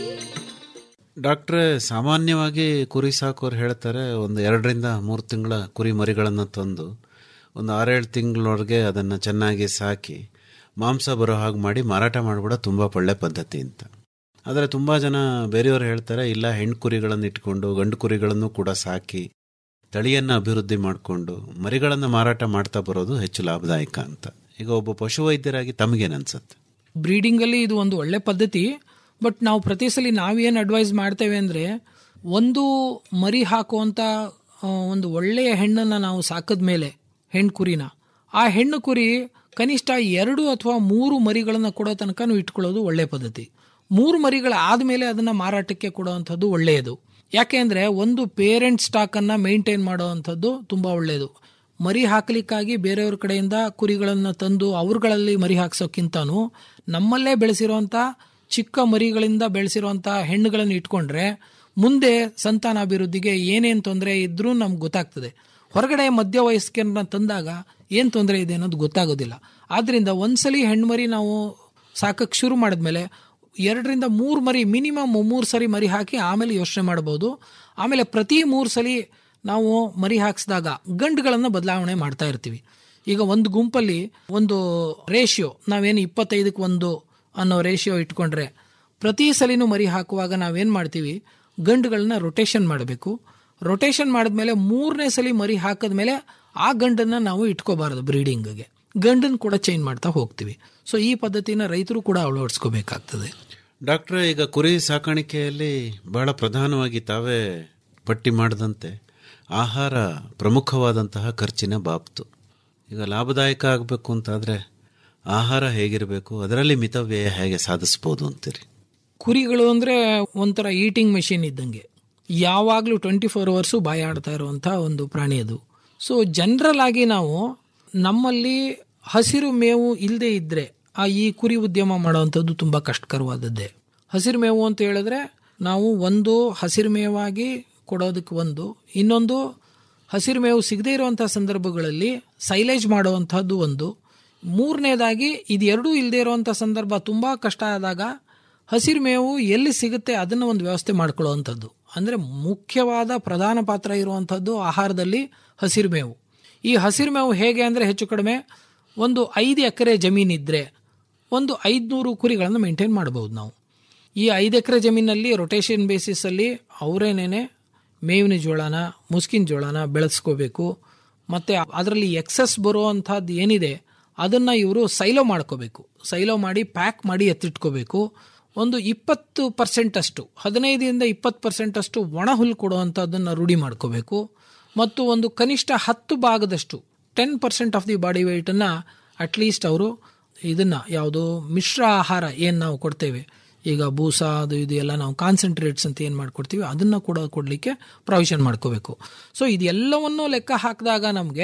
ಡಾಕ್ಟ್ರೆ ಸಾಮಾನ್ಯವಾಗಿ ಕುರಿ ಸಾಕೋರು ಹೇಳ್ತಾರೆ ಒಂದು ಎರಡರಿಂದ ಮೂರು ತಿಂಗಳ ಕುರಿ ಮರಿಗಳನ್ನು ತಂದು ಒಂದು ಆರೇಳು ತಿಂಗಳವರೆಗೆ ಅದನ್ನು ಚೆನ್ನಾಗಿ ಸಾಕಿ ಮಾಂಸ ಬರೋ ಹಾಗೆ ಮಾಡಿ ಮಾರಾಟ ಮಾಡಿಬಿಡೋ ತುಂಬ ಒಳ್ಳೆ ಪದ್ಧತಿ ಅಂತ ಆದರೆ ತುಂಬ ಜನ ಬೇರೆಯವರು ಹೇಳ್ತಾರೆ ಇಲ್ಲ ಹೆಣ್ಣು ಕುರಿಗಳನ್ನು ಇಟ್ಕೊಂಡು ಗಂಡು ಕುರಿಗಳನ್ನು ಕೂಡ ಸಾಕಿ ತಳಿಯನ್ನು ಅಭಿವೃದ್ಧಿ ಮಾಡಿಕೊಂಡು ಮರಿಗಳನ್ನು ಮಾರಾಟ ಮಾಡ್ತಾ ಬರೋದು ಹೆಚ್ಚು ಲಾಭದಾಯಕ ಅಂತ ಈಗ ಒಬ್ಬ ಪಶುವೈದ್ಯರಾಗಿ ತಮಗೇನನ್ಸುತ್ತೆ ಬ್ರೀಡಿಂಗಲ್ಲಿ ಇದು ಒಂದು ಒಳ್ಳೆ ಪದ್ಧತಿ ಬಟ್ ನಾವು ಪ್ರತಿ ಸಲ ನಾವೇನು ಅಡ್ವೈಸ್ ಮಾಡ್ತೇವೆ ಅಂದರೆ ಒಂದು ಮರಿ ಹಾಕುವಂಥ ಆ, ಒಂದು ಒಳ್ಳೆಯ ಹೆಣ್ಣನ್ನು ನಾವು ಸಾಕಿದ ಮೇಲೆ ಹೆಣ್ಣು ಕುರಿನ ಆ ಹೆಣ್ಣು ಕುರಿ ಕನಿಷ್ಠ ಎರಡು ಅಥವಾ ಮೂರು ಮರಿಗಳನ್ನು ಕೊಡೋ ತನಕ ಇಟ್ಕೊಳ್ಳೋದು ಒಳ್ಳೆಯ ಪದ್ಧತಿ ಮೂರು ಮರಿಗಳು ಆದಮೇಲೆ ಅದನ್ನು ಮಾರಾಟಕ್ಕೆ ಕೊಡುವಂಥದ್ದು ಒಳ್ಳೆಯದು ಯಾಕೆ ಅಂದರೆ ಒಂದು ಪೇರೆಂಟ್ ಸ್ಟಾಕನ್ನು ಮೇಂಟೈನ್ ಮಾಡುವಂಥದ್ದು ತುಂಬ ಒಳ್ಳೆಯದು ಮರಿ ಹಾಕಲಿಕ್ಕಾಗಿ ಬೇರೆಯವ್ರ ಕಡೆಯಿಂದ ಕುರಿಗಳನ್ನು ತಂದು ಅವ್ರುಗಳಲ್ಲಿ ಮರಿ ಹಾಕ್ಸೋಕ್ಕಿಂತನೂ ನಮ್ಮಲ್ಲೇ ಬೆಳೆಸಿರುವಂಥ ಚಿಕ್ಕ ಮರಿಗಳಿಂದ ಬೆಳೆಸಿರುವಂಥ ಹೆಣ್ಣುಗಳನ್ನು ಇಟ್ಕೊಂಡ್ರೆ ಮುಂದೆ ಸಂತಾನಾಭಿವೃದ್ಧಿಗೆ ಏನೇನು ತೊಂದರೆ ಇದ್ರೂ ನಮ್ಗೆ ಗೊತ್ತಾಗ್ತದೆ ಹೊರಗಡೆ ಮಧ್ಯ ವಯಸ್ಕರನ್ನ ತಂದಾಗ ಏನು ತೊಂದರೆ ಇದೆ ಅನ್ನೋದು ಗೊತ್ತಾಗೋದಿಲ್ಲ ಆದ್ದರಿಂದ ಒಂದ್ಸಲಿ ಹೆಣ್ಮರಿ ನಾವು ಸಾಕಕ್ಕೆ ಶುರು ಮಾಡಿದ್ಮೇಲೆ ಎರಡರಿಂದ ಮೂರು ಮರಿ ಮಿನಿಮಮ್ ಮೂರು ಸರಿ ಮರಿ ಹಾಕಿ ಆಮೇಲೆ ಯೋಚನೆ ಮಾಡ್ಬೋದು ಆಮೇಲೆ ಪ್ರತಿ ಮೂರು ಸಲಿ ನಾವು ಮರಿ ಹಾಕಿಸಿದಾಗ ಗಂಡುಗಳನ್ನು ಬದಲಾವಣೆ ಮಾಡ್ತಾ ಇರ್ತೀವಿ ಈಗ ಒಂದು ಗುಂಪಲ್ಲಿ ಒಂದು ರೇಷಿಯೋ ನಾವೇನು ಇಪ್ಪತ್ತೈದಕ್ಕೆ ಒಂದು ಅನ್ನೋ ರೇಷಿಯೋ ಇಟ್ಕೊಂಡ್ರೆ ಪ್ರತಿ ಸಲಿನೂ ಮರಿ ಹಾಕುವಾಗ ನಾವೇನು ಮಾಡ್ತೀವಿ ಗಂಡುಗಳನ್ನ ರೊಟೇಷನ್ ಮಾಡಬೇಕು ರೊಟೇಷನ್ ಮಾಡಿದ್ಮೇಲೆ ಮೂರನೇ ಸಲ ಮರಿ ಹಾಕಿದ್ಮೇಲೆ ಆ ಗಂಡನ್ನ ನಾವು ಇಟ್ಕೋಬಾರದು ಬ್ರೀಡಿಂಗ್ಗೆ ಗಂಡನ್ ಕೂಡ ಚೇಂಜ್ ಮಾಡ್ತಾ ಹೋಗ್ತೀವಿ ಸೊ ಈ ಪದ್ಧತಿನ ರೈತರು ಕೂಡ ಅಳವಡಿಸ್ಕೋಬೇಕಾಗ್ತದೆ ಡಾಕ್ಟ್ರೆ ಈಗ ಕುರಿ ಸಾಕಾಣಿಕೆಯಲ್ಲಿ ಬಹಳ ಪ್ರಧಾನವಾಗಿ ತಾವೇ ಪಟ್ಟಿ ಮಾಡಿದಂತೆ ಆಹಾರ ಪ್ರಮುಖವಾದಂತಹ ಖರ್ಚಿನ ಬಾಬ್ತು ಈಗ ಲಾಭದಾಯಕ ಆಗಬೇಕು ಅಂತಾದರೆ ಆಹಾರ ಹೇಗಿರಬೇಕು ಅದರಲ್ಲಿ ಮಿತವ್ಯಯ ಹೇಗೆ ಸಾಧಿಸ್ಬೋದು ಅಂತೀರಿ ಕುರಿಗಳು ಅಂದರೆ ಒಂಥರ ಈಟಿಂಗ್ ಮೆಷಿನ್ ಇದ್ದಂಗೆ ಯಾವಾಗಲೂ ಟ್ವೆಂಟಿ ಫೋರ್ ಅವರ್ಸು ಬಾಯಾಡ್ತಾ ಇರುವಂಥ ಒಂದು ಪ್ರಾಣಿ ಅದು ಸೊ ಜನರಲ್ ಆಗಿ ನಾವು ನಮ್ಮಲ್ಲಿ ಹಸಿರು ಮೇವು ಇಲ್ಲದೆ ಇದ್ದರೆ ಆ ಈ ಕುರಿ ಉದ್ಯಮ ಮಾಡುವಂಥದ್ದು ತುಂಬ ಕಷ್ಟಕರವಾದದ್ದೇ ಹಸಿರು ಮೇವು ಅಂತ ಹೇಳಿದ್ರೆ ನಾವು ಒಂದು ಹಸಿರು ಮೇವಾಗಿ ಕೊಡೋದಕ್ಕೆ ಒಂದು ಇನ್ನೊಂದು ಹಸಿರು ಮೇವು ಸಿಗದೇ ಇರುವಂಥ ಸಂದರ್ಭಗಳಲ್ಲಿ ಸೈಲೇಜ್ ಮಾಡುವಂಥದ್ದು ಒಂದು ಮೂರನೇದಾಗಿ ಇದು ಎರಡೂ ಇಲ್ಲದೆ ಇರುವಂಥ ಸಂದರ್ಭ ತುಂಬ ಕಷ್ಟ ಆದಾಗ ಹಸಿರು ಮೇವು ಎಲ್ಲಿ ಸಿಗುತ್ತೆ ಅದನ್ನು ಒಂದು ವ್ಯವಸ್ಥೆ ಮಾಡ್ಕೊಳ್ಳುವಂಥದ್ದು ಅಂದರೆ ಮುಖ್ಯವಾದ ಪ್ರಧಾನ ಪಾತ್ರ ಇರುವಂಥದ್ದು ಆಹಾರದಲ್ಲಿ ಹಸಿರು ಮೇವು ಈ ಹಸಿರು ಮೇವು ಹೇಗೆ ಅಂದರೆ ಹೆಚ್ಚು ಕಡಿಮೆ ಒಂದು ಐದು ಎಕರೆ ಜಮೀನಿದ್ರೆ ಒಂದು ಐದುನೂರು ಕುರಿಗಳನ್ನು ಮೇಂಟೈನ್ ಮಾಡ್ಬೋದು ನಾವು ಈ ಐದು ಎಕರೆ ಜಮೀನಲ್ಲಿ ರೊಟೇಷನ್ ಬೇಸಿಸಲ್ಲಿ ಅವರೇನೇನೆ ಮೇವಿನ ಜೋಳನ ಮುಸ್ಕಿನ ಜೋಳನ ಬೆಳೆಸ್ಕೋಬೇಕು ಮತ್ತು ಅದರಲ್ಲಿ ಎಕ್ಸಸ್ ಬರುವಂಥದ್ದು ಏನಿದೆ ಅದನ್ನು ಇವರು ಸೈಲೋ ಮಾಡ್ಕೋಬೇಕು ಸೈಲೋ ಮಾಡಿ ಪ್ಯಾಕ್ ಮಾಡಿ ಎತ್ತಿಟ್ಕೋಬೇಕು ಒಂದು ಇಪ್ಪತ್ತು ಪರ್ಸೆಂಟ್ ಅಷ್ಟು ಹದಿನೈದರಿಂದ ಇಪ್ಪತ್ತು ಪರ್ಸೆಂಟ್ ಅಷ್ಟು ಒಣ ಹುಲ್ಲು ಕೊಡುವಂಥದ್ದನ್ನು ರೂಢಿ ಮಾಡ್ಕೋಬೇಕು ಮತ್ತು ಒಂದು ಕನಿಷ್ಠ ಹತ್ತು ಭಾಗದಷ್ಟು ten percent of the body ವೆಯ್ಟನ್ನು ಅಟ್ಲೀಸ್ಟ್ ಅವರು ಇದನ್ನು ಯಾವುದು ಮಿಶ್ರ ಆಹಾರ ಏನು ನಾವು ಕೊಡ್ತೇವೆ ಈಗ ಬೂಸ ಅದು ಇದು ಎಲ್ಲ ನಾವು ಕಾನ್ಸಂಟ್ರೇಟ್ಸ್ ಅಂತ ಏನು ಮಾಡ್ಕೊಡ್ತೀವಿ ಅದನ್ನು ಕೂಡ ಕೊಡಲಿಕ್ಕೆ ಪ್ರಾವಿಷನ್ ಮಾಡ್ಕೋಬೇಕು ಸೊ ಇದೆಲ್ಲವನ್ನೂ ಲೆಕ್ಕ ಹಾಕಿದಾಗ ನಮಗೆ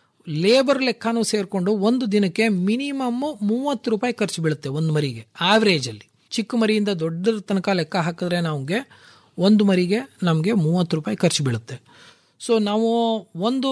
ಲೇಬರ್ ಲೆಕ್ಕನೂ ಸೇರಿಕೊಂಡು ಒಂದು ದಿನಕ್ಕೆ ಮಿನಿಮಮ್ಮು ಮೂವತ್ತು ರೂಪಾಯಿ ಖರ್ಚು ಬೀಳುತ್ತೆ ಒಂದು ಮರಿಗೆ ಆವ್ರೇಜಲ್ಲಿ ಚಿಕ್ಕ ಮರಿಯಿಂದ ದೊಡ್ಡ ತನಕ ಲೆಕ್ಕ ಹಾಕಿದ್ರೆ ನಮಗೆ ಒಂದು ಮರಿಗೆ ನಮಗೆ ಮೂವತ್ತು ರೂಪಾಯಿ ಖರ್ಚು ಬೀಳುತ್ತೆ ಸೊ ನಾವು ಒಂದು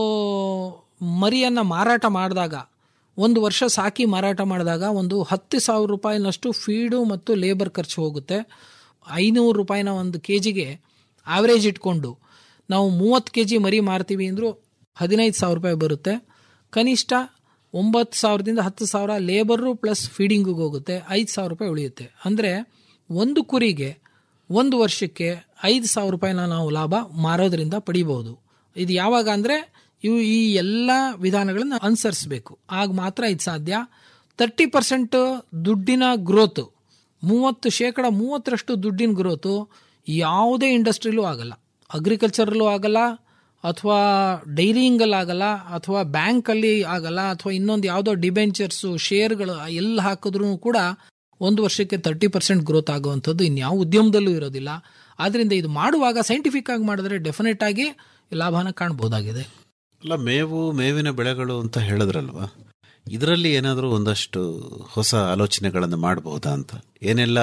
ಮರಿಯನ್ನು ಮಾರಾಟ ಮಾಡಿದಾಗ ಒಂದು ವರ್ಷ ಸಾಕಿ ಮಾರಾಟ ಮಾಡಿದಾಗ ಒಂದು ಹತ್ತು ಸಾವಿರ ರೂಪಾಯಿನಷ್ಟು ಫೀಡು ಮತ್ತು ಲೇಬರ್ ಖರ್ಚು ಹೋಗುತ್ತೆ ಐನೂರು ರೂಪಾಯಿನ ಒಂದು ಕೆ ಜಿಗೆ ಆವ್ರೇಜ್ ಇಟ್ಕೊಂಡು ನಾವು ಮೂವತ್ತು ಕೆ ಜಿ ಮರಿ ಮಾರ್ತೀವಿ ಅಂದರೂ ಹದಿನೈದು ಸಾವಿರ ರೂಪಾಯಿ ಬರುತ್ತೆ ಕನಿಷ್ಠ ಒಂಬತ್ತು ಸಾವಿರದಿಂದ ಹತ್ತು ಸಾವಿರ ಲೇಬರು ಪ್ಲಸ್ ಫೀಡಿಂಗಿಗೆ ಹೋಗುತ್ತೆ ಐದು ಸಾವಿರ ರೂಪಾಯಿ ಉಳಿಯುತ್ತೆ ಅಂದರೆ ಒಂದು ಕುರಿಗೆ ಒಂದು ವರ್ಷಕ್ಕೆ ಐದು ಸಾವಿರ ರೂಪಾಯಿನ ನಾವು ಲಾಭ ಮಾರೋದ್ರಿಂದ ಪಡಿಬಹುದು ಇದು ಯಾವಾಗ ಅಂದರೆ ಇವು ಈ ಎಲ್ಲ ವಿಧಾನಗಳನ್ನು ಅನುಸರಿಸಬೇಕು ಆಗ ಮಾತ್ರ ಇದು ಸಾಧ್ಯ ತರ್ಟಿ ಪರ್ಸೆಂಟ್ ದುಡ್ಡಿನ ಗ್ರೋತು ಮೂವತ್ತು ಶೇಕಡ ಮೂವತ್ತರಷ್ಟು ದುಡ್ಡಿನ ಗ್ರೋತು ಯಾವುದೇ ಇಂಡಸ್ಟ್ರಿಲೂ ಆಗಲ್ಲ ಅಗ್ರಿಕಲ್ಚರಲ್ಲೂ ಆಗಲ್ಲ ಅಥವಾ ಡೈರಿಂಗಲ್ಲಿ ಆಗಲ್ಲ ಅಥವಾ ಬ್ಯಾಂಕಲ್ಲಿ ಆಗಲ್ಲ ಅಥವಾ ಇನ್ನೊಂದು ಯಾವುದೋ ಡಿಬೆಂಚರ್ಸು ಶೇರ್ಗಳು ಎಲ್ಲಿ ಹಾಕಿದ್ರೂ ಕೂಡ ಒಂದು ವರ್ಷಕ್ಕೆ ತರ್ಟಿ ಪರ್ಸೆಂಟ್ ಗ್ರೋತ್ ಆಗುವಂಥದ್ದು ಇನ್ಯಾವ ಉದ್ಯಮದಲ್ಲೂ ಇರೋದಿಲ್ಲ ಆದ್ದರಿಂದ ಇದು ಮಾಡುವಾಗ ಸೈಂಟಿಫಿಕ್ ಆಗಿ ಮಾಡಿದ್ರೆ ಡೆಫಿನೆಟ್ ಆಗಿ ಲಾಭನ ಕಾಣ್ಬೋದಾಗಿದೆ ಅಲ್ಲ ಮೇವು ಮೇವಿನ ಬೆಳೆಗಳು ಅಂತ ಹೇಳಿದ್ರಲ್ವಾ ಇದರಲ್ಲಿ ಏನಾದರೂ ಒಂದಷ್ಟು ಹೊಸ ಆಲೋಚನೆಗಳನ್ನು ಮಾಡಬಹುದಾ ಅಂತ ಏನೆಲ್ಲ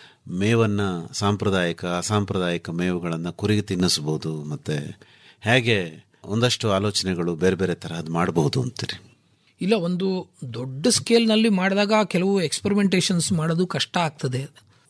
ಮೇವನ್ನ ಸಾಂಪ್ರದಾಯಿಕ ಅಸಾಂಪ್ರದಾಯಿಕ ಮೇವುಗಳನ್ನು ಕುರಿಗೆ ತಿನ್ನಿಸ್ಬೋದು ಮತ್ತೆ ಹೇಗೆ ಒಂದಷ್ಟು ಆಲೋಚನೆಗಳು ಬೇರೆ ಬೇರೆ ತರಹದ್ದು ಮಾಡಬಹುದು ಅಂತೀರಿ ಇಲ್ಲ ಒಂದು ದೊಡ್ಡ ಸ್ಕೇಲ್ನಲ್ಲಿ ಮಾಡಿದಾಗ ಕೆಲವು ಎಕ್ಸ್ಪರಿಮೆಂಟೇಷನ್ಸ್ ಮಾಡೋದು ಕಷ್ಟ ಆಗ್ತದೆ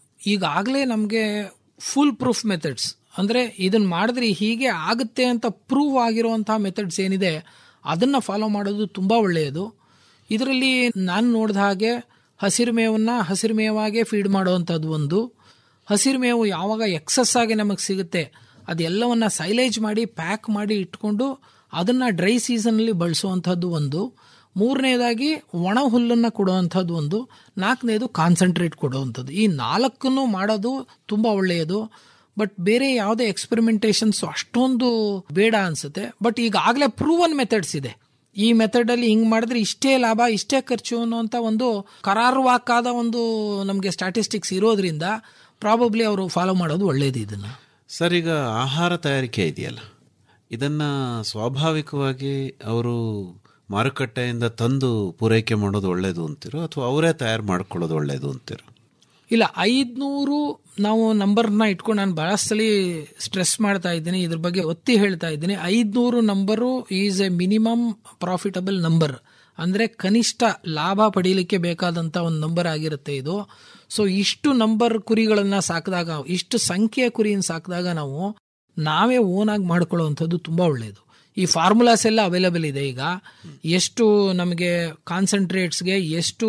ಈಗಾಗಲೇ ನಮಗೆ ಫುಲ್ ಪ್ರೂಫ್ ಮೆಥಡ್ಸ್ ಅಂದರೆ ಇದನ್ನು ಮಾಡಿದ್ರೆ ಹೀಗೆ ಆಗುತ್ತೆ ಅಂತ ಪ್ರೂವ್ ಆಗಿರುವಂತಹ ಮೆಥಡ್ಸ್ ಏನಿದೆ ಅದನ್ನು ಫಾಲೋ ಮಾಡೋದು ತುಂಬ ಒಳ್ಳೆಯದು ಇದರಲ್ಲಿ ನಾನು ನೋಡಿದ ಹಾಗೆ ಹಸಿರು ಮೇವನ್ನು ಹಸಿರು ಮೇವಾಗೆ ಫೀಡ್ ಮಾಡುವಂಥದ್ದು ಒಂದು ಹಸಿರು ಮೇವು ಯಾವಾಗ ಎಕ್ಸಸ್ ಆಗಿ ನಮಗೆ ಸಿಗುತ್ತೆ ಅದೆಲ್ಲವನ್ನ ಸೈಲೇಜ್ ಮಾಡಿ ಪ್ಯಾಕ್ ಮಾಡಿ ಇಟ್ಕೊಂಡು ಅದನ್ನು ಡ್ರೈ ಸೀಸನಲ್ಲಿ ಬಳಸುವಂಥದ್ದು ಒಂದು ಮೂರನೇದಾಗಿ ಒಣ ಹುಲ್ಲನ್ನು ಕೊಡುವಂಥದ್ದು ಒಂದು ನಾಲ್ಕನೇದು ಕಾನ್ಸಂಟ್ರೇಟ್ ಕೊಡುವಂಥದ್ದು ಈ ನಾಲ್ಕನ್ನು ಮಾಡೋದು ತುಂಬ ಒಳ್ಳೆಯದು ಬಟ್ ಬೇರೆ ಯಾವುದೇ ಎಕ್ಸ್ಪೆರಿಮೆಂಟೇಷನ್ಸ್ ಅಷ್ಟೊಂದು ಬೇಡ ಅನ್ಸುತ್ತೆ ಬಟ್ ಈಗಾಗಲೇ ಪ್ರೂವನ್ ಮೆಥಡ್ಸ್ ಇದೆ ಈ ಮೆಥಡ್ ಅಲ್ಲಿ ಹಿಂಗ್ ಮಾಡಿದ್ರೆ ಇಷ್ಟೇ ಲಾಭ ಇಷ್ಟೇ ಖರ್ಚು ಅನ್ನುವಂಥ ಒಂದು ಕರಾರುವಾಕಾದ ಒಂದು ನಮಗೆ ಸ್ಟ್ಯಾಟಿಸ್ಟಿಕ್ಸ್ ಇರೋದ್ರಿಂದ ಪ್ರಾಬಬ್ಲಿ ಅವರು ಫಾಲೋ ಮಾಡೋದು ಒಳ್ಳೇದು ಇದನ್ನ ಸರ್ ಈಗ ಆಹಾರ ತಯಾರಿಕೆ ಇದೆಯಲ್ಲ ಇದನ್ನ ಸ್ವಾಭಾವಿಕವಾಗಿ ಅವರು ಮಾರುಕಟ್ಟೆಯಿಂದ ತಂದು ಪೂರೈಕೆ ಮಾಡೋದು ಒಳ್ಳೇದು ಅಂತೀರೋ ಅಥವಾ ಅವರೇ ತಯಾರು ಮಾಡ್ಕೊಳ್ಳೋದು ಒಳ್ಳೇದು ಅಂತೀರೋ ಇಲ್ಲ ಐದ್ನೂರು ನಾವು ನಂಬರ್ನ ಇಟ್ಕೊಂಡು ನಾನು ಬಹಳಷ್ಟಲಿ ಸ್ಟ್ರೆಸ್ ಮಾಡ್ತಾ ಇದ್ದೀನಿ ಇದ್ರ ಬಗ್ಗೆ ಒತ್ತಿ ಹೇಳ್ತಾ ಇದ್ದೀನಿ ಐದ್ನೂರು number is a minimum profitable number ಅಂದರೆ ಕನಿಷ್ಠ ಲಾಭ ಪಡೀಲಿಕ್ಕೆ ಬೇಕಾದಂಥ ಒಂದು ನಂಬರ್ ಆಗಿರುತ್ತೆ ಇದು ಸೊ ಇಷ್ಟು ನಂಬರ್ ಕುರಿಗಳನ್ನು ಸಾಕಿದಾಗ ಇಷ್ಟು ಸಂಖ್ಯೆಯ ಕುರಿಯನ್ನು ಸಾಕಿದಾಗ ನಾವು ನಾವೇ ಓನಾಗಿ ಮಾಡ್ಕೊಳ್ಳುವಂಥದ್ದು ತುಂಬ ಒಳ್ಳೆಯದು ಈ ಫಾರ್ಮುಲಾಸ್ ಎಲ್ಲ ಅವೈಲೇಬಲ್ ಇದೆ ಈಗ ಎಷ್ಟು ನಮಗೆ ಕಾನ್ಸಂಟ್ರೇಟ್ಸ್ಗೆ ಎಷ್ಟು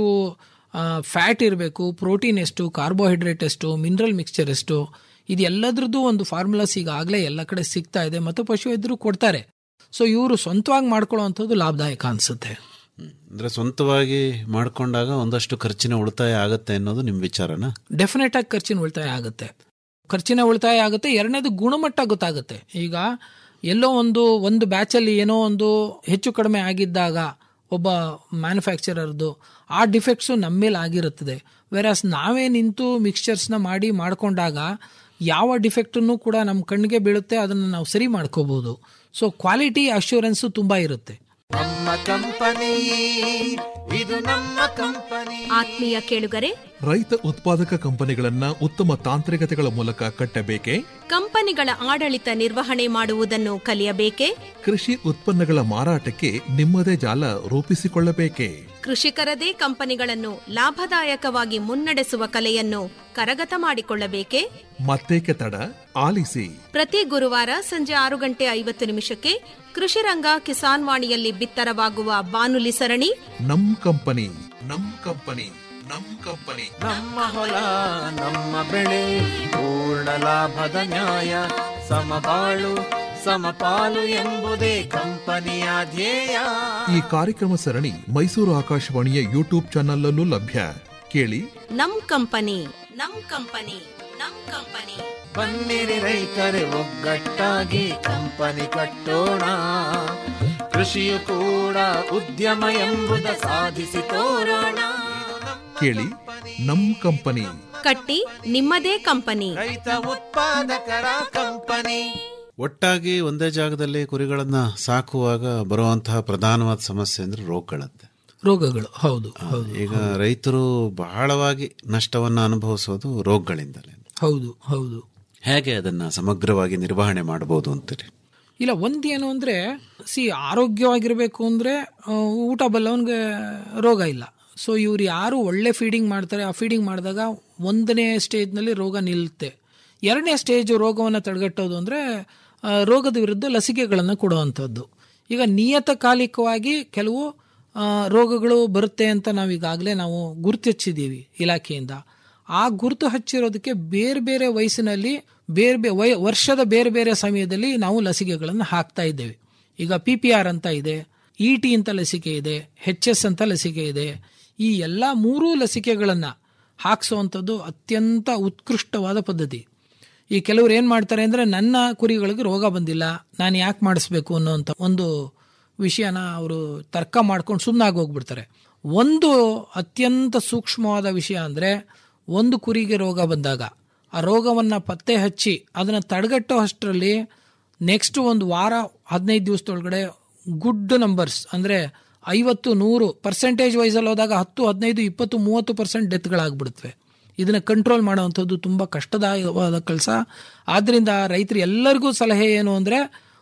ಫ್ಯಾಟ್ ಇರಬೇಕು ಪ್ರೋಟೀನ್ ಎಷ್ಟು ಕಾರ್ಬೋಹೈಡ್ರೇಟ್ ಎಷ್ಟು ಮಿನರಲ್ ಮಿಕ್ಸ್ಚರ್ ಎಷ್ಟು ಇದು ಎಲ್ಲದ್ರದ್ದು ಒಂದು ಫಾರ್ಮುಲಾಸ್ ಈಗಾಗಲೇ ಎಲ್ಲ ಕಡೆ ಸಿಗ್ತಾ ಇದೆ ಮತ್ತು ಪಶುವೈದ್ಯರು ಕೊಡ್ತಾರೆ ಸೊ ಇವರು ಸ್ವಂತವಾಗಿ ಮಾಡ್ಕೊಳ್ಳುವಂಥದ್ದು ಲಾಭದಾಯಕ ಅನಿಸುತ್ತೆ ಅಂದ್ರೆ ಸ್ವಂತವಾಗಿ ಮಾಡ್ಕೊಂಡಾಗ ಒಂದಷ್ಟು ಖರ್ಚಿನ ಉಳಿತಾಯ ಆಗತ್ತೆ ಅನ್ನೋದು ನಿಮ್ಮ ವಿಚಾರನ ಡೆಫಿನೆಟ್ ಆಗಿ ಖರ್ಚಿನ ಉಳಿತಾಯ ಆಗುತ್ತೆ ಖರ್ಚಿನ ಉಳಿತಾಯ ಆಗುತ್ತೆ ಎರಡನೇದು ಗುಣಮಟ್ಟ ಗೊತ್ತಾಗುತ್ತೆ ಈಗ ಎಲ್ಲೋ ಒಂದು ಒಂದು ಬ್ಯಾಚಲ್ಲಿ ಏನೋ ಒಂದು ಹೆಚ್ಚು ಕಡಿಮೆ ಆಗಿದ್ದಾಗ ಒಬ್ಬ ಮ್ಯಾನುಫ್ಯಾಕ್ಚರರ್ದು ಆ ಡಿಫೆಕ್ಟ್ಸು ನಮ್ಮ ಮೇಲೆ ಆಗಿರುತ್ತದೆ ವೆರಾಸ್ ನಾವೇ ನಿಂತು ಮಿಕ್ಸ್ಚರ್ಸ್ನ ಮಾಡಿ ಮಾಡ್ಕೊಂಡಾಗ ಯಾವ ಡಿಫೆಕ್ಟನ್ನು ಕೂಡ ನಮ್ಮ ಕಣ್ಣಿಗೆ ಬೀಳುತ್ತೆ ಅದನ್ನು ನಾವು ಸರಿ ಮಾಡ್ಕೋಬಹುದು ಸೊ ಕ್ವಾಲಿಟಿ ಅಶ್ಯೂರೆನ್ಸು ತುಂಬ ಇರುತ್ತೆ ನಮ್ಮ ಕಂಪನಿ ಇದು ನಮ್ಮ ಕಂಪನಿ ಆತ್ಮೀಯ ಕೇಳುಗರೆ ರೈತ ಉತ್ಪಾದಕ ಕಂಪನಿಗಳನ್ನ ಉತ್ತಮ ತಾಂತ್ರಿಕತೆಗಳ ಮೂಲಕ ಕಟ್ಟಬೇಕೆ ಕಂಪನಿಗಳ ಆಡಳಿತ ನಿರ್ವಹಣೆ ಮಾಡುವುದನ್ನು ಕಲಿಯಬೇಕೆ ಕೃಷಿ ಉತ್ಪನ್ನಗಳ ಮಾರಾಟಕ್ಕೆ ನಿಮ್ಮದೇ ಜಾಲ ರೂಪಿಸಿಕೊಳ್ಳಬೇಕೆ ಕೃಷಿಕರದೇ ಕಂಪನಿಗಳನ್ನು ಲಾಭದಾಯಕವಾಗಿ ಮುನ್ನಡೆಸುವ ಕಲೆಯನ್ನು ಕರಗತ ಮಾಡಿಕೊಳ್ಳಬೇಕೆ ಮತ್ತೇಕೆ ತಡ ಆಲಿಸಿ ಪ್ರತಿ ಗುರುವಾರ ಸಂಜೆ ಆರು ಗಂಟೆ ಐವತ್ತು ನಿಮಿಷಕ್ಕೆ ಕೃಷಿರಂಗ ಕಿಸಾನ್ ವಾಣಿಯಲ್ಲಿ ಬಿತ್ತರವಾಗುವ ಬಾನುಲಿ ಸರಣಿ ನಮ್ ಕಂಪನಿ ನಮ್ ಕಂಪನಿ ನಮ್ ಕಂಪನಿ ನಮ್ಮ ಹೊಲ ನಮ್ಮ ಬೆಳೆ ಪೂರ್ಣ ಲಾಭದ ನ್ಯಾಯ ಸಮಬಾಳು ಸಮಪಾಲು ಎಂಬುದೇ ಕಂಪನಿಯ ಧ್ಯೇಯ ಈ ಕಾರ್ಯಕ್ರಮ ಸರಣಿ ಮೈಸೂರು ಆಕಾಶವಾಣಿಯ ಯೂಟ್ಯೂಬ್ ಚಾನಲ್ ಲಭ್ಯ ಕೇಳಿ ನಮ್ ಕಂಪನಿ ನಮ್ ಕಂಪನಿ ನಮ್ ಕಂಪನಿ ಬನ್ನಿರಿ ರೈತರೆ ಒಗ್ಗಟ್ಟಾಗಿ ಕಂಪನಿ ಕಟ್ಟೋಣ ಕೃಷಿಯು ಕೂಡ ಉದ್ಯಮ ಎಂಬುದ ಸಾಧಿಸಿ ತೋರೋಣ ಕೇಳಿ ನಮ್ ಕಂಪನಿ ಕಟ್ಟಿ ನಿಮ್ಮದೇ ಕಂಪನಿ ರೈತ ಉತ್ಪಾದಕರ ಕಂಪನಿ ಒಟ್ಟಾಗಿ ಒಂದೇ ಜಾಗದಲ್ಲಿ ಕುರಿಗಳನ್ನ ಸಾಕುವಾಗ ಬರುವಂತಹ ಪ್ರಧಾನವಾದ ಸಮಸ್ಯೆ ಅಂದ್ರೆ ರೋಗಗಳಂತೆ ರೋಗಗಳು ಹೌದು ಹೌದು ಈಗ ರೈತರು ಬಹಳವಾಗಿ ನಷ್ಟವನ್ನ ಅನುಭವಿಸೋದು ರೋಗಗಳಿಂದಲೇ ಹೌದು ಹೌದು ಹೇಗೆ ಅದನ್ನ ಸಮಗ್ರವಾಗಿ ನಿರ್ವಹಣೆ ಮಾಡಬಹುದು ಅಂತೀರಿ ಇಲ್ಲ ಒಂದೇನು ಅಂದರೆ ಸಿ ಆರೋಗ್ಯವಾಗಿರಬೇಕು ಅಂದರೆ ಊಟ ಬಲ್ಲವನಿಗೆ ರೋಗ ಇಲ್ಲ ಸೊ ಇವ್ರು ಯಾರು ಒಳ್ಳೆ ಫೀಡಿಂಗ್ ಮಾಡ್ತಾರೆ ಆ ಫೀಡಿಂಗ್ ಮಾಡಿದಾಗ ಒಂದನೇ ಸ್ಟೇಜ್ನಲ್ಲಿ ರೋಗ ನಿಲ್ಲುತ್ತೆ ಎರಡನೇ ಸ್ಟೇಜ್ ರೋಗವನ್ನು ತಡೆಗಟ್ಟೋದು ಅಂದರೆ ರೋಗದ ವಿರುದ್ಧ ಲಸಿಕೆಗಳನ್ನು ಕೊಡುವಂಥದ್ದು ಈಗ ನಿಯತಕಾಲಿಕವಾಗಿ ಕೆಲವು ಆ, ರೋಗಗಳು ಬರುತ್ತೆ ಅಂತ ನಾವು ಈಗಾಗಲೇ ನಾವು ಗುರುತು ಹಚ್ಚಿದ್ದೀವಿ ಇಲಾಖೆಯಿಂದ ಆ ಗುರುತು ಹಚ್ಚಿರೋದಕ್ಕೆ ಬೇರೆ ಬೇರೆ ವಯಸ್ಸಿನಲ್ಲಿ ಬೇರೆ ಬೇರೆ ವಯ ವರ್ಷದ ಬೇರೆ ಬೇರೆ ಸಮಯದಲ್ಲಿ ನಾವು ಲಸಿಕೆಗಳನ್ನು ಹಾಕ್ತಾ ಇದ್ದೇವೆ ಈಗ ಪಿ ಪಿ ಆರ್ ಅಂತ ಇದೆ ಇ ಟಿ ಅಂತ ಲಸಿಕೆ ಇದೆ ಹೆಚ್ ಎಸ್ ಅಂತ ಲಸಿಕೆ ಇದೆ ಈ ಎಲ್ಲ ಮೂರೂ ಲಸಿಕೆಗಳನ್ನು ಹಾಕ್ಸುವಂಥದ್ದು ಅತ್ಯಂತ ಉತ್ಕೃಷ್ಟವಾದ ಪದ್ಧತಿ ಈ ಕೆಲವರು ಏನು ಮಾಡ್ತಾರೆ ಅಂದರೆ ನನ್ನ ಕುರಿಗಳಿಗೆ ರೋಗ ಬಂದಿಲ್ಲ ನಾನು ಯಾಕೆ ಮಾಡಿಸ್ಬೇಕು ಅನ್ನೋಂಥ ಒಂದು ವಿಷಯನ ಅವರು ತರ್ಕ ಮಾಡ್ಕೊಂಡು ಸುಮ್ಮನಾಗಿ ಹೋಗ್ಬಿಡ್ತಾರೆ ಒಂದು ಅತ್ಯಂತ ಸೂಕ್ಷ್ಮವಾದ ವಿಷಯ ಅಂದರೆ ಒಂದು ಕುರಿಗೆ ರೋಗ ಬಂದಾಗ ಆ ರೋಗವನ್ನು ಪತ್ತೆ ಹಚ್ಚಿ ಅದನ್ನು ತಡೆಗಟ್ಟೋ ಅಷ್ಟರಲ್ಲಿ ನೆಕ್ಸ್ಟ್ ಒಂದು ವಾರ ಹದಿನೈದು ದಿವಸದೊಳಗಡೆ ಗುಡ್ ನಂಬರ್ಸ್ ಅಂದರೆ ಐವತ್ತು ನೂರು ಪರ್ಸೆಂಟೇಜ್ ವೈಸಲ್ಲಿ ಹೋದಾಗ ಹತ್ತು ಹದಿನೈದು ಇಪ್ಪತ್ತು ಮೂವತ್ತು ಪರ್ಸೆಂಟ್ ಡೆತ್ಗಳಾಗ್ಬಿಡುತ್ತವೆ ಇದನ್ನು ಕಂಟ್ರೋಲ್ ಮಾಡುವಂಥದ್ದು ತುಂಬ ಕಷ್ಟದಾಯಕವಾದ ಕೆಲಸ ಆದ್ದರಿಂದ ರೈತರು ಎಲ್ಲರಿಗೂ ಸಲಹೆ ಏನು ಅಂದರೆ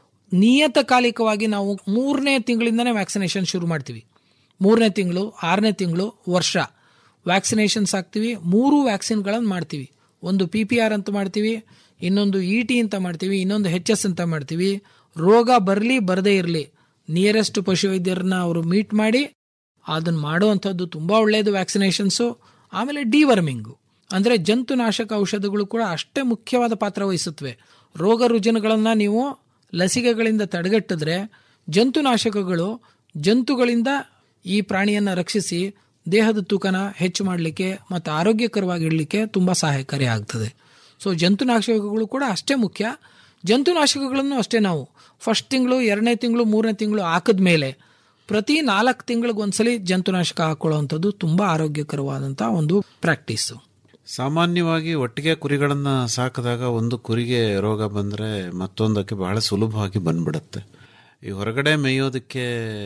ನಿಯತಕಾಲಿಕವಾಗಿ ನಾವು ಮೂರನೇ ತಿಂಗಳಿಂದನೇ ವ್ಯಾಕ್ಸಿನೇಷನ್ ಶುರು ಮಾಡ್ತೀವಿ ಮೂರನೇ ತಿಂಗಳು ಆರನೇ ತಿಂಗಳು ವರ್ಷ ವ್ಯಾಕ್ಸಿನೇಷನ್ಸ್ ಹಾಕ್ತೀವಿ ಮೂರು ವ್ಯಾಕ್ಸಿನ್ಗಳನ್ನು ಮಾಡ್ತೀವಿ ಒಂದು ಪಿ ಪಿ ಆರ್ ಅಂತ ಮಾಡ್ತೀವಿ ಇನ್ನೊಂದು ಇ ಟಿ ಅಂತ ಮಾಡ್ತೀವಿ ಇನ್ನೊಂದು ಹೆಚ್ ಎಸ್ ಅಂತ ಮಾಡ್ತೀವಿ ರೋಗ ಬರಲಿ ಬರದೇ ಇರಲಿ ನಿಯರೆಸ್ಟ್ ಪಶುವೈದ್ಯರನ್ನ ಅವರು ಮೀಟ್ ಮಾಡಿ ಅದನ್ನು ಮಾಡುವಂಥದ್ದು ತುಂಬ ಒಳ್ಳೆಯದು ವ್ಯಾಕ್ಸಿನೇಷನ್ಸು ಆಮೇಲೆ ಡಿವರ್ಮಿಂಗು ಅಂದರೆ ಜಂತುನಾಶಕ ಔಷಧಗಳು ಕೂಡ ಅಷ್ಟೇ ಮುಖ್ಯವಾದ ಪಾತ್ರ ವಹಿಸುತ್ತವೆ ರೋಗ ರುಜಿನಗಳನ್ನು ನೀವು ಲಸಿಕೆಗಳಿಂದ ತಡೆಗಟ್ಟಿದ್ರೆ ಜಂತುನಾಶಕಗಳು ಜಂತುಗಳಿಂದ ಈ ಪ್ರಾಣಿಯನ್ನು ರಕ್ಷಿಸಿ ದೇಹದ ತೂಕನ ಹೆಚ್ಚು ಮಾಡಲಿಕ್ಕೆ ಮತ್ತು ಆರೋಗ್ಯಕರವಾಗಿ ಇಡಲಿಕ್ಕೆ ತುಂಬ ಸಹಾಯಕಾರಿ ಆಗ್ತದೆ ಸೊ ಜಂತುನಾಶಕಗಳು ಕೂಡ ಅಷ್ಟೇ ಮುಖ್ಯ ಜಂತುನಾಶಕಗಳನ್ನು ಅಷ್ಟೇ ನಾವು ಫಸ್ಟ್ ತಿಂಗಳು ಎರಡನೇ ತಿಂಗಳು ಮೂರನೇ ತಿಂಗಳು ಹಾಕಿದ ಮೇಲೆ ಪ್ರತಿ ನಾಲ್ಕು ತಿಂಗಳಿಗೆ ಒಂದ್ಸಲಿ ಜಂತುನಾಶಕ ಹಾಕೊಳ್ಳುವಂಥದ್ದು ತುಂಬ ಆರೋಗ್ಯಕರವಾದಂಥ ಒಂದು ಪ್ರಾಕ್ಟೀಸು ಸಾಮಾನ್ಯವಾಗಿ ಒಟ್ಟಿಗೆ ಕುರಿಗಳನ್ನು ಸಾಕಿದಾಗ ಒಂದು ಕುರಿಗೆ ರೋಗ ಬಂದರೆ ಮತ್ತೊಂದಕ್ಕೆ ಬಹಳ ಸುಲಭವಾಗಿ ಬಂದ್ಬಿಡುತ್ತೆ ಈ ಹೊರಗಡೆ ಮೇಯೋದಕ್ಕೆ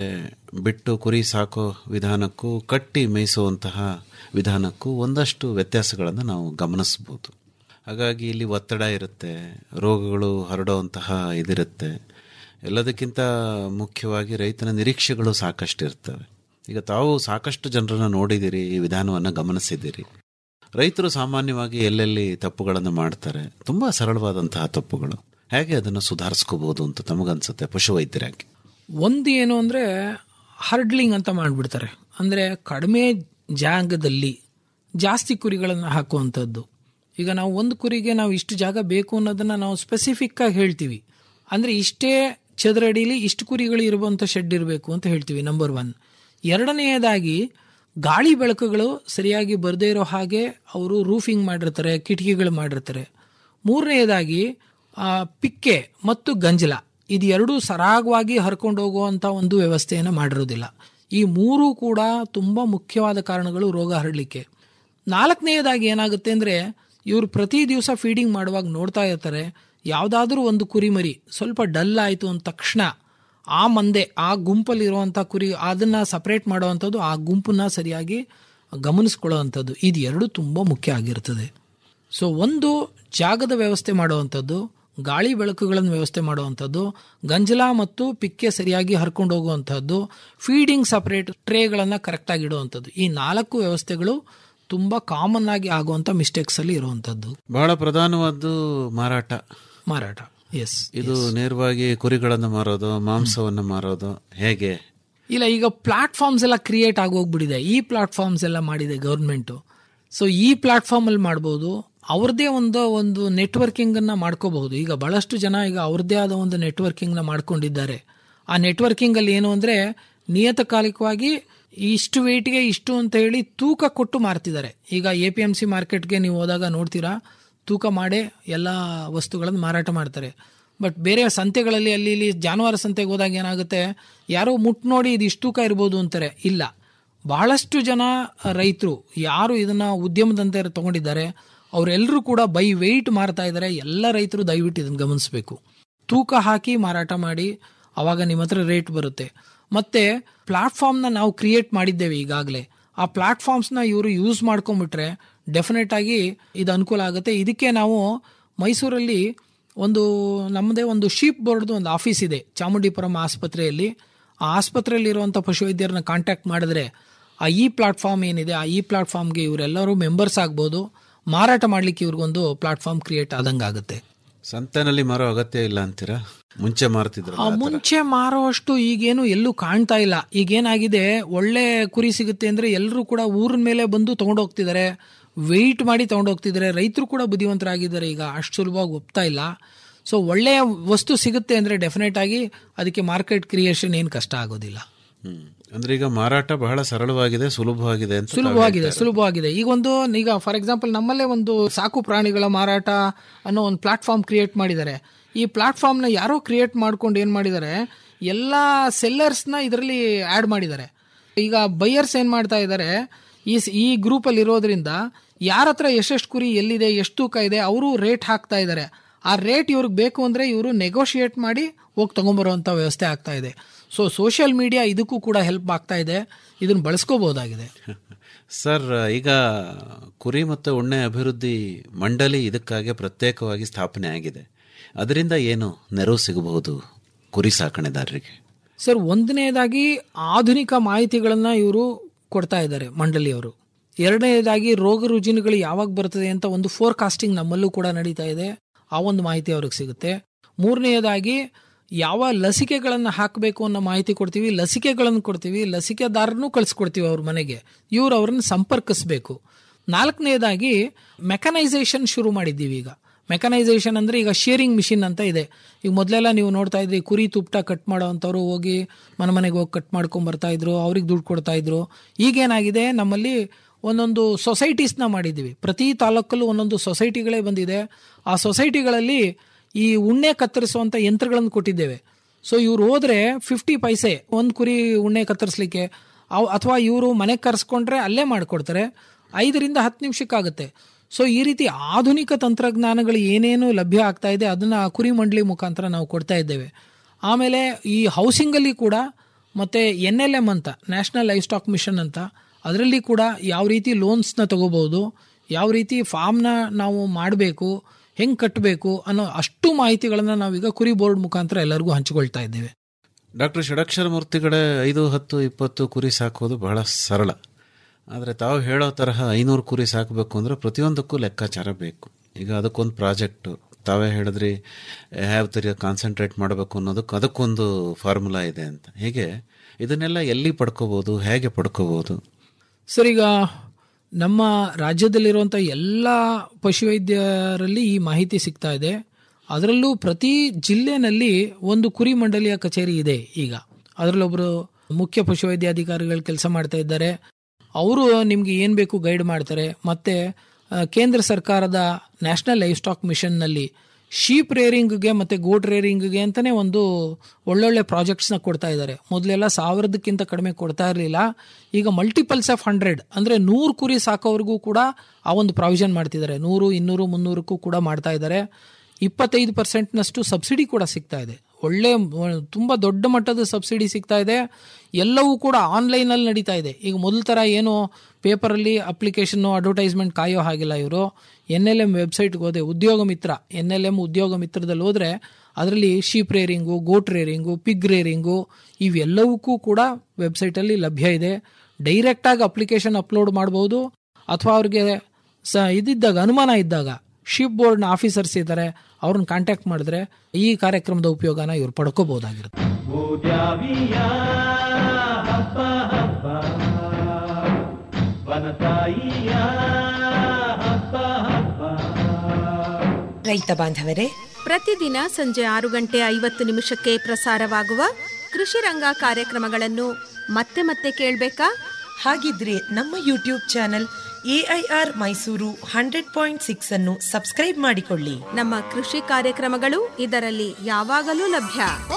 ಬಿಟ್ಟು ಕುರಿ ಸಾಕೋ ವಿಧಾನಕ್ಕೂ ಕಟ್ಟಿ ಮೇಯಿಸುವಂತಹ ವಿಧಾನಕ್ಕೂ ಒಂದಷ್ಟು ವ್ಯತ್ಯಾಸಗಳನ್ನು ನಾವು ಗಮನಿಸ್ಬೋದು ಹಾಗಾಗಿ ಇಲ್ಲಿ ಒತ್ತಡ ಇರುತ್ತೆ ರೋಗಗಳು ಹರಡುವಂತಹ ಇದಿರುತ್ತೆ ಎಲ್ಲದಕ್ಕಿಂತ ಮುಖ್ಯವಾಗಿ ರೈತನ ನಿರೀಕ್ಷೆಗಳು ಸಾಕಷ್ಟು ಇರ್ತವೆ ಈಗ ತಾವು ಸಾಕಷ್ಟು ಜನರನ್ನು ನೋಡಿದ್ದೀರಿ ಈ ವಿಧಾನವನ್ನು ಗಮನಿಸಿದ್ದೀರಿ ರೈತರು ಸಾಮಾನ್ಯವಾಗಿ ಎಲ್ಲೆಲ್ಲಿ ತಪ್ಪುಗಳನ್ನು ಮಾಡ್ತಾರೆ ತುಂಬ ಸರಳವಾದಂತಹ ತಪ್ಪುಗಳು ಹೇಗೆ ಅದನ್ನು ಸುಧಾರಿಸ್ಕೋಬಹುದು ಅಂತ ತಮಗನ್ಸುತ್ತೆ ಪಶುವೈದ್ಯರಾಗಿ ಒಂದು ಏನು ಅಂದರೆ ಹರ್ಡ್ಲಿಂಗ್ ಅಂತ ಮಾಡಿಬಿಡ್ತಾರೆ ಅಂದರೆ ಕಡಿಮೆ ಜಾಗದಲ್ಲಿ ಜಾಸ್ತಿ ಕುರಿಗಳನ್ನು ಹಾಕುವಂಥದ್ದು ಈಗ ನಾವು ಒಂದು ಕುರಿಗೆ ನಾವು ಇಷ್ಟು ಜಾಗ ಬೇಕು ಅನ್ನೋದನ್ನು ನಾವು ಸ್ಪೆಸಿಫಿಕ್ ಆಗಿ ಹೇಳ್ತೀವಿ ಅಂದರೆ ಇಷ್ಟೇ ಚದರಡಿಲಿ ಇಷ್ಟು ಕುರಿಗಳು ಇರುವಂಥ ಶೆಡ್ ಇರಬೇಕು ಅಂತ ಹೇಳ್ತೀವಿ ನಂಬರ್ ಒನ್ ಎರಡನೆಯದಾಗಿ ಗಾಳಿ ಬೆಳಕುಗಳು ಸರಿಯಾಗಿ ಬರದೇ ಇರೋ ಹಾಗೆ ಅವರು ರೂಫಿಂಗ್ ಮಾಡಿರ್ತಾರೆ ಕಿಟಕಿಗಳು ಮಾಡಿರ್ತಾರೆ ಮೂರನೆಯದಾಗಿ ಆ, ಪಿಕ್ಕೆ ಮತ್ತು ಗಂಜಲ ಇದು ಎರಡೂ ಸರಾಗವಾಗಿ ಹರ್ಕೊಂಡು ಹೋಗುವಂಥ ಒಂದು ವ್ಯವಸ್ಥೆಯನ್ನು ಮಾಡಿರೋದಿಲ್ಲ ಈ ಮೂರು ಕೂಡ ತುಂಬ ಮುಖ್ಯವಾದ ಕಾರಣಗಳು ರೋಗ ಹರಡಲಿಕ್ಕೆ ನಾಲ್ಕನೆಯದಾಗಿ ಏನಾಗುತ್ತೆ ಅಂದರೆ ಇವರು ಪ್ರತಿ ದಿವಸ ಫೀಡಿಂಗ್ ಮಾಡುವಾಗ ನೋಡ್ತಾ ಇರ್ತಾರೆ ಯಾವುದಾದ್ರೂ ಒಂದು ಕುರಿಮರಿ ಸ್ವಲ್ಪ ಡಲ್ ಆಯಿತು ಅಂದ ತಕ್ಷಣ ಆ ಮಂದೆ ಆ ಗುಂಪಲ್ಲಿರುವಂಥ ಕುರಿ ಅದನ್ನು ಸಪ್ರೇಟ್ ಮಾಡುವಂಥದ್ದು ಆ ಗುಂಪನ್ನ ಸರಿಯಾಗಿ ಗಮನಿಸ್ಕೊಳ್ಳುವಂಥದ್ದು ಇದು ಎರಡು ತುಂಬ ಮುಖ್ಯ ಆಗಿರ್ತದೆ ಸೊ ಒಂದು ಜಾಗದ ವ್ಯವಸ್ಥೆ ಮಾಡುವಂಥದ್ದು ಗಾಳಿ ಬೆಳಕುಗಳನ್ನು ವ್ಯವಸ್ಥೆ ಮಾಡುವಂಥದ್ದು ಗಂಜಲ ಮತ್ತು ಪಿಕ್ಕೆ ಸರಿಯಾಗಿ ಹರ್ಕೊಂಡು ಹೋಗುವಂಥದ್ದು ಫೀಡಿಂಗ್ ಸಪ್ರೇಟ್ ಟ್ರೇಗಳನ್ನು ಕರೆಕ್ಟಾಗಿ ಇಡುವಂಥದ್ದು ಈ ನಾಲ್ಕು ವ್ಯವಸ್ಥೆಗಳು ತುಂಬ ಕಾಮನ್ ಆಗಿ ಆಗುವಂಥ ಮಿಸ್ಟೇಕ್ಸ್ ಅಲ್ಲಿ ಇರುವಂಥದ್ದು ಬಹಳ ಪ್ರಧಾನವಾದ್ದು ಮಾರಾಟ ಮಾರಾಟ ಎಸ್ ಇದು ನೇರವಾಗಿ ಕುರಿಗಳನ್ನು ಮಾರೋದು ಮಾಂಸವನ್ನು ಮಾರೋದು ಹೇಗೆ ಇಲ್ಲ ಈಗ ಪ್ಲಾಟ್ಫಾರ್ಮ್ಸ್ ಎಲ್ಲ ಕ್ರಿಯೇಟ್ ಆಗೋಗ್ಬಿಟ್ಟಿದೆ ಈ ಪ್ಲಾಟ್ಫಾರ್ಮ್ಸ್ ಎಲ್ಲ ಮಾಡಿದೆ ಗೌರ್ಮೆಂಟು ಸೊ ಈ ಪ್ಲಾಟ್ಫಾರ್ಮಲ್ಲಿ ಮಾಡ್ಬೋದು ಅವ್ರದ್ದೇ ಒಂದು ಒಂದು ನೆಟ್ವರ್ಕಿಂಗನ್ನು ಮಾಡ್ಕೋಬಹುದು ಈಗ ಬಹಳಷ್ಟು ಜನ ಈಗ ಅವ್ರದ್ದೇ ಆದ ಒಂದು ನೆಟ್ವರ್ಕಿಂಗ್ನ ಮಾಡ್ಕೊಂಡಿದ್ದಾರೆ ಆ ನೆಟ್ವರ್ಕಿಂಗಲ್ಲಿ ಏನು ಅಂದರೆ ನಿಯತಕಾಲಿಕವಾಗಿ ಇಷ್ಟು ವೇಟ್ಗೆ ಇಷ್ಟು ಅಂತ ಹೇಳಿ ತೂಕ ಕೊಟ್ಟು ಮಾರ್ತಿದ್ದಾರೆ ಈಗ ಎ ಪಿ ಎಮ್ ಸಿ ಮಾರ್ಕೆಟ್ಗೆ ನೀವು ಹೋದಾಗ ನೋಡ್ತೀರಾ ತೂಕ ಮಾಡೇ ಎಲ್ಲ ವಸ್ತುಗಳನ್ನು ಮಾರಾಟ ಮಾಡ್ತಾರೆ ಬಟ್ ಬೇರೆ ಸಂತೆಗಳಲ್ಲಿ ಅಲ್ಲಿ ಇಲ್ಲಿ ಜಾನುವಾರು ಸಂತೆಗೆ ಹೋದಾಗ ಏನಾಗುತ್ತೆ ಯಾರೋ ಮುಟ್ ನೋಡಿ ಇದು ಇಷ್ಟು ತೂಕ ಇರ್ಬೋದು ಅಂತಾರೆ ಇಲ್ಲ ಬಹಳಷ್ಟು ಜನ ರೈತರು ಯಾರು ಇದನ್ನ ಉದ್ಯಮದಂತೆ ತಗೊಂಡಿದ್ದಾರೆ ಅವರೆಲ್ಲರೂ ಕೂಡ ಬೈ ವೆಯ್ಟ್ ಮಾರ್ತಾ ಇದ್ದಾರೆ ಎಲ್ಲ ರೈತರು ದಯವಿಟ್ಟು ಇದನ್ನು ಗಮನಿಸಬೇಕು ತೂಕ ಹಾಕಿ ಮಾರಾಟ ಮಾಡಿ ಅವಾಗ ನಿಮ್ಮ ಹತ್ರ ರೇಟ್ ಬರುತ್ತೆ ಮತ್ತೆ ಪ್ಲಾಟ್ಫಾರ್ಮ್ನ ನಾವು ಕ್ರಿಯೇಟ್ ಮಾಡಿದ್ದೇವೆ ಈಗಾಗಲೇ ಆ ಪ್ಲಾಟ್ಫಾರ್ಮ್ಸ್ನ ಇವರು ಯೂಸ್ ಮಾಡ್ಕೊಂಡ್ಬಿಟ್ರೆ ಡೆಫಿನೆಟ್ ಆಗಿ ಇದು ಅನುಕೂಲ ಆಗುತ್ತೆ ಇದಕ್ಕೆ ನಾವು ಮೈಸೂರಲ್ಲಿ ಒಂದು ನಮ್ಮದೇ ಒಂದು ಶೀಪ್ ಬೋರ್ಡ್ದು ಒಂದು ಆಫೀಸ್ ಇದೆ ಚಾಮುಂಡಿಪುರಂ ಆಸ್ಪತ್ರೆಯಲ್ಲಿ ಆ ಆಸ್ಪತ್ರೆಯಲ್ಲಿರುವಂಥ ಪಶುವೈದ್ಯರನ್ನ ಕಾಂಟ್ಯಾಕ್ಟ್ ಮಾಡಿದ್ರೆ ಆ ಇ ಪ್ಲಾಟ್ಫಾರ್ಮ್ ಏನಿದೆ ಆ ಇ ಪ್ಲಾಟ್ಫಾರ್ಮ್ಗೆ ಇವರೆಲ್ಲರೂ ಮೆಂಬರ್ಸ್ ಆಗ್ಬೋದು ಮಾರಾಟ ಮಾಡ್ಲಿಕ್ಕೆ ಇವ್ರಿಗೊಂದು ಪ್ಲಾಟ್ಫಾರ್ಮ್ ಕ್ರಿಯೇಟ್ ಆದಂಗಾಗುತ್ತೆ ಸಂತೆನಲ್ಲಿ ಮಾರೋ ಅಗತ್ಯ ಇಲ್ಲ ಅಂತೀರಾ ಮುಂಚೆ ಮಾರ್ತಿದ್ರು ಆ ಮುಂಚೆ ಮಾರೋಷ್ಟು ಈಗೇನು ಎಲ್ಲೂ ಕಾಣ್ತಾ ಇಲ್ಲ ಈಗೇನಾಗಿದೆ ಒಳ್ಳೆ ಕುರಿ ಸಿಗುತ್ತೆ ಅಂದ್ರೆ ಎಲ್ಲರೂ ಕೂಡ ಊರಿನ ಮೇಲೆ ಬಂದು ತಗೊಂಡೋಗ್ತಿದ್ದಾರೆ ವೆಯ್ಟ್ ಮಾಡಿ ತಗೊಂಡೋಗ್ತಿದ್ದಾರೆ ರೈತರು ಕೂಡ ಬುದ್ಧಿವಂತರಾಗಿದ್ದಾರೆ ಈಗ ಅಷ್ಟು ಸುಲಭವಾಗಿ ಒಪ್ತಾ ಇಲ್ಲ ಸೊ ಒಳ್ಳೆಯ ವಸ್ತು ಸಿಗುತ್ತೆ ಅಂದ್ರೆ ಡೆಫಿನೆಟ್ ಆಗಿ ಅದಕ್ಕೆ ಮಾರ್ಕೆಟ್ ಕ್ರಿಯೇಷನ್ ಏನು ಕಷ್ಟ ಆಗೋದಿಲ್ಲ ಹ್ಮ್ ಅಂದ್ರೆ ಈಗ ಮಾರಾಟ ಬಹಳ ಸರಳವಾಗಿದೆ ಸುಲಭವಾಗಿದೆ ಅಂತ ತಾವು ಸುಲಭವಾಗಿದೆ ಹೇಳ್ತಾ ಸುಲಭವಾಗಿದೆ ಈಗ ಒಂದು ಈಗ ಫಾರ್ ಎಕ್ಸಾಂಪಲ್ ನಮ್ಮಲ್ಲೇ ಒಂದು ಸಾಕು ಪ್ರಾಣಿಗಳ ಮಾರಾಟ ಅನ್ನೋ ಒಂದು ಪ್ಲಾಟ್ಫಾರ್ಮ್ ಕ್ರಿಯೇಟ್ ಮಾಡಿದ್ದಾರೆ ಈ ಪ್ಲಾಟ್ಫಾರ್ಮ್ನ ಯಾರೋ ಕ್ರಿಯೇಟ್ ಮಾಡ್ಕೊಂಡು ಏನು ಮಾಡಿದ್ದಾರೆ ಎಲ್ಲ ಸೆಲ್ಲರ್ಸ್ನ ಇದರಲ್ಲಿ ಆ್ಯಡ್ ಮಾಡಿದ್ದಾರೆ ಈಗ ಬೈಯರ್ಸ್ ಏನು ಮಾಡ್ತಾ ಇದ್ದಾರೆ ಈ ಸ್- ಈ ಗ್ರೂಪಲ್ಲಿ ಇರೋದ್ರಿಂದ ಯಾರ ಹತ್ರ ಎಷ್ಟೆಷ್ಟು ಕುರಿ ಎಲ್ಲಿದೆ ಎಷ್ಟು ತೂಕ ಇದೆ ಅವರು ರೇಟ್ ಹಾಕ್ತಾ ಇದ್ದಾರೆ ಆ ರೇಟ್ ಇವ್ರಿಗೆ ಬೇಕು ಅಂದರೆ ಇವರು ನೆಗೋಷಿಯೇಟ್ ಮಾಡಿ ಹೋಗಿ ತೊಗೊಂಬರುವಂಥ ವ್ಯವಸ್ಥೆ ಆಗ್ತಾ ಇದೆ ಸೊ ಸೋಷಿಯಲ್ ಮೀಡಿಯಾ ಇದಕ್ಕೂ ಕೂಡ ಹೆಲ್ಪ್ ಆಗ್ತಾ ಇದೆ ಇದನ್ನು ಬಳಸ್ಕೋಬಹುದಾಗಿದೆ ಸರ್ ಈಗ ಕುರಿ ಮತ್ತು ಉಣ್ಣೆ ಅಭಿವೃದ್ಧಿ ಮಂಡಳಿ ಇದಕ್ಕಾಗಿ ಪ್ರತ್ಯೇಕವಾಗಿ ಸ್ಥಾಪನೆ ಆಗಿದೆ ಅದರಿಂದ ಏನು ನೆರವು ಸಿಗಬಹುದು ಕುರಿ ಸಾಕಣೆದಾರರಿಗೆ ಸರ್ ಒಂದನೇದಾಗಿ ಆಧುನಿಕ ಮಾಹಿತಿಗಳನ್ನ ಇವರು ಕೊಡ್ತಾ ಇದ್ದಾರೆ ಮಂಡಳಿಯವರು ಎರಡನೇದಾಗಿ ರೋಗ ರುಜಿನಗಳು ಯಾವಾಗ ಬರ್ತದೆ ಅಂತ ಒಂದು ಫೋರ್ಕಾಸ್ಟಿಂಗ್ ನಮ್ಮಲ್ಲೂ ಕೂಡ ನಡೀತಾ ಇದೆ ಆ ಒಂದು ಮಾಹಿತಿ ಅವ್ರಿಗೆ ಸಿಗುತ್ತೆ ಮೂರನೆಯದಾಗಿ ಯಾವ ಲಸಿಕೆಗಳನ್ನು ಹಾಕಬೇಕು ಅನ್ನೋ ಮಾಹಿತಿ ಕೊಡ್ತೀವಿ ಲಸಿಕೆಗಳನ್ನು ಕೊಡ್ತೀವಿ ಲಸಿಕೆದಾರರನ್ನು ಕಳಿಸ್ಕೊಡ್ತೀವಿ ಅವ್ರ ಮನೆಗೆ ಇವ್ರು ಅವ್ರನ್ನ ಸಂಪರ್ಕಿಸಬೇಕು ನಾಲ್ಕನೇದಾಗಿ ಮೆಕನೈಸೇಷನ್ ಶುರು ಮಾಡಿದ್ದೀವಿ ಈಗ ಮೆಕನೈಸೇಷನ್ ಅಂದ್ರೆ ಈಗ ಶೇರಿಂಗ್ ಮಿಷಿನ್ ಅಂತ ಇದೆ ಈಗ ಮೊದಲೆಲ್ಲ ನೀವು ನೋಡ್ತಾ ಇದ್ರಿ ಕುರಿ ತುಪ್ಟ ಕಟ್ ಮಾಡೋವಂಥವ್ರು ಹೋಗಿ ಮನೆ ಮನೆಗೆ ಹೋಗಿ ಕಟ್ ಮಾಡ್ಕೊಂಡ್ ಬರ್ತಾ ಇದ್ರು ಅವ್ರಿಗೆ ದುಡ್ಡು ಕೊಡ್ತಾ ಇದ್ರು ಈಗೇನಾಗಿದೆ ನಮ್ಮಲ್ಲಿ ಒಂದೊಂದು ಸೊಸೈಟೀಸ್ನ ಮಾಡಿದ್ದೀವಿ ಪ್ರತಿ ತಾಲೂಕಲ್ಲೂ ಒಂದೊಂದು ಸೊಸೈಟಿಗಳೇ ಬಂದಿದೆ ಆ ಸೊಸೈಟಿಗಳಲ್ಲಿ ಈ ಉಣ್ಣೆ ಕತ್ತರಿಸುವಂಥ ಯಂತ್ರಗಳನ್ನು ಕೊಟ್ಟಿದ್ದೇವೆ ಸೊ ಇವ್ರು ಹೋದ್ರೆ ಫಿಫ್ಟಿ ಪೈಸೆ ಒಂದು ಕುರಿ ಉಣ್ಣೆ ಕತ್ತರಿಸ್ಲಿಕ್ಕೆ ಅವ್ ಅಥವಾ ಇವರು ಮನೆಗೆ ಕರೆಸ್ಕೊಂಡ್ರೆ ಅಲ್ಲೇ ಮಾಡಿಕೊಡ್ತಾರೆ ಐದರಿಂದ ಹತ್ತು ನಿಮಿಷಕ್ಕಾಗುತ್ತೆ ಸೊ ಈ ರೀತಿ ಆಧುನಿಕ ತಂತ್ರಜ್ಞಾನಗಳು ಏನೇನು ಲಭ್ಯ ಆಗ್ತಾ ಇದೆ ಅದನ್ನ ಆ ಕುರಿ ಮಂಡಳಿ ಮುಖಾಂತರ ನಾವು ಕೊಡ್ತಾ ಇದ್ದೇವೆ ಆಮೇಲೆ ಈ ಹೌಸಿಂಗಲ್ಲಿ ಕೂಡ ಮತ್ತೆ ಎನ್ ಎಲ್ ಎಮ್ ಅಂತ ನ್ಯಾಷನಲ್ ಲೈಫ್ ಸ್ಟಾಕ್ ಮಿಷನ್ ಅಂತ ಅದರಲ್ಲಿ ಕೂಡ ಯಾವ ರೀತಿ ಲೋನ್ಸ್ನ ತಗೋಬಹುದು ಯಾವ ರೀತಿ ಫಾರ್ಮ್ನ ನಾವು ಮಾಡಬೇಕು ಹೆಂಗೆ ಕಟ್ಟಬೇಕು ಅನ್ನೋ ಅಷ್ಟು ಮಾಹಿತಿಗಳನ್ನು ನಾವೀಗ ಕುರಿ ಬೋರ್ಡ್ ಮುಖಾಂತರ ಎಲ್ಲರಿಗೂ ಹಂಚಿಕೊಳ್ತಾ ಇದ್ದೇವೆ ಡಾಕ್ಟರ್ ಷಡಕ್ಷರ ಮೂರ್ತಿಗಳೇ ಐದು ಹತ್ತು ಇಪ್ಪತ್ತು ಕುರಿ ಸಾಕೋದು ಬಹಳ ಸರಳ ಆದರೆ ತಾವು ಹೇಳೋ ತರಹ ಐನೂರು ಕುರಿ ಸಾಕಬೇಕು ಅಂದರೆ ಪ್ರತಿಯೊಂದಕ್ಕೂ ಲೆಕ್ಕಾಚಾರ ಬೇಕು ಈಗ ಅದಕ್ಕೊಂದು ಪ್ರಾಜೆಕ್ಟು ತಾವೇ ಹೇಳಿದ್ರಿ ಯಾವ ಥರ ಕಾನ್ಸಂಟ್ರೇಟ್ ಮಾಡಬೇಕು ಅನ್ನೋದಕ್ಕೆ ಅದಕ್ಕೊಂದು ಫಾರ್ಮುಲಾ ಇದೆ ಅಂತ ಹೀಗೆ ಇದನ್ನೆಲ್ಲ ಎಲ್ಲಿ ಪಡ್ಕೋಬೋದು ಹೇಗೆ ಪಡ್ಕೋಬೋದು ಸರ್ ಈಗ ನಮ್ಮ ರಾಜ್ಯದಲ್ಲಿರುವಂಥ ಎಲ್ಲ ಪಶುವೈದ್ಯರಲ್ಲಿ ಈ ಮಾಹಿತಿ ಸಿಗ್ತಾ ಇದೆ ಅದರಲ್ಲೂ ಪ್ರತಿ ಜಿಲ್ಲೆನಲ್ಲಿ ಒಂದು ಕುರಿ ಮಂಡಳಿಯ ಕಚೇರಿ ಇದೆ ಈಗ ಅದರಲ್ಲೊಬ್ಬರು ಮುಖ್ಯ ಪಶುವೈದ್ಯಾಧಿಕಾರಿಗಳು ಕೆಲಸ ಮಾಡ್ತಾ ಇದ್ದಾರೆ ಅವರು ನಿಮ್ಗೆ ಏನು ಬೇಕು ಗೈಡ್ ಮಾಡ್ತಾರೆ ಮತ್ತೆ ಆ, ಕೇಂದ್ರ ಸರ್ಕಾರದ ನ್ಯಾಷನಲ್ ಲೈಫ್ ಸ್ಟಾಕ್ ಮಿಷನ್ನಲ್ಲಿ ಶೀಪ್ ರೇರಿಂಗ್ಗೆ ಮತ್ತು ಗೋಟ್ ರೇರಿಂಗ್ಗೆ ಅಂತಲೇ ಒಂದು ಒಳ್ಳೊಳ್ಳೆ ಪ್ರಾಜೆಕ್ಟ್ಸ್ನ ಕೊಡ್ತಾ ಇದ್ದಾರೆ ಮೊದಲೆಲ್ಲ ಸಾವಿರದಕ್ಕಿಂತ ಕಡಿಮೆ ಕೊಡ್ತಾ ಇರಲಿಲ್ಲ ಈಗ ಮಲ್ಟಿಪಲ್ಸ್ ಆಫ್ ಹಂಡ್ರೆಡ್ ಅಂದರೆ ನೂರು ಕುರಿ ಸಾಕೋವರೆಗೂ ಕೂಡ ಆ ಒಂದು ಪ್ರಾವಿಷನ್ ಮಾಡ್ತಿದ್ದಾರೆ ನೂರು ಇನ್ನೂರು ಮುನ್ನೂರಕ್ಕೂ ಕೂಡ ಮಾಡ್ತಾ ಇದ್ದಾರೆ ಇಪ್ಪತ್ತೈದು ಪರ್ಸೆಂಟ್ನಷ್ಟು ಸಬ್ಸಿಡಿ ಕೂಡ ಸಿಗ್ತಾ ಇದೆ ಒಳ್ಳೆ ತುಂಬ ದೊಡ್ಡ ಮಟ್ಟದ ಸಬ್ಸಿಡಿ ಸಿಗ್ತಾ ಇದೆ ಎಲ್ಲವೂ ಕೂಡ ಆನ್ಲೈನಲ್ಲಿ ನಡೀತಾ ಇದೆ ಈಗ ಮೊದಲ ಥರ ಏನು ಪೇಪರಲ್ಲಿ ಅಪ್ಲಿಕೇಶನ್ನು ಅಡ್ವರ್ಟೈಸ್ಮೆಂಟ್ ಕಾಯೋ ಹಾಗಿಲ್ಲ ಇವರು ಎನ್ ಎಲ್ ಎಮ್ ವೆಬ್ಸೈಟ್ಗೆ ಹೋದೆ ಉದ್ಯೋಗ ಮಿತ್ರ ಎನ್ ಎಲ್ ಎಮ್ ಉದ್ಯೋಗ ಮಿತ್ರದಲ್ಲಿ ಹೋದರೆ ಅದರಲ್ಲಿ sheep rearing goat rearing pig rearing ಇವೆಲ್ಲವಕ್ಕೂ ಕೂಡ ವೆಬ್ಸೈಟಲ್ಲಿ ಲಭ್ಯ ಇದೆ ಡೈರೆಕ್ಟಾಗಿ ಅಪ್ಲಿಕೇಶನ್ ಅಪ್ಲೋಡ್ ಮಾಡ್ಬೋದು ಅಥವಾ ಅವ್ರಿಗೆ ಸ ಇದಿದ್ದಾಗ ಅನುಮಾನ ಇದ್ದಾಗ ಶಿಪ್ ಬೋರ್ಡ್ನ ಆಫೀಸರ್ಸ್ ಇದ್ದಾರೆ ಅವ್ರನ್ನ ಕಾಂಟ್ಯಾಕ್ಟ್ ಮಾಡಿದ್ರೆ ಈ ಕಾರ್ಯಕ್ರಮದ ಉಪಯೋಗನ ಇವ್ರು ಪಡ್ಕೋಬಹುದಾಗಿರುತ್ತೆ ದ್ಯಾವಿಯ ಹಬ್ಬ ಹಬ್ಬ ವನತಾಯಿಯ ಹಬ್ಬ ಹಬ್ಬ ರೈತ ಬಾಂಧವರೇ ಪ್ರತಿದಿನ ಸಂಜೆ ಆರು ಗಂಟೆ ಐವತ್ತು ನಿಮಿಷಕ್ಕೆ ಪ್ರಸಾರವಾಗುವ ಕೃಷಿ ರಂಗ ಕಾರ್ಯಕ್ರಮಗಳನ್ನು ಮತ್ತೆ ಮತ್ತೆ ಕೇಳಬೇಕಾ ಹಾಗಿದ್ರೆ ನಮ್ಮ YouTube channel A I R Mysuru hundred point six ಅನ್ನು ಸಬ್ಸ್ಕ್ರೈಬ್ ಮಾಡಿಕೊಳ್ಳಿ ನಮ್ಮ ಕೃಷಿ ಕಾರ್ಯಕ್ರಮಗಳು ಇದರಲ್ಲಿ ಯಾವಾಗಲೂ ಲಭ್ಯ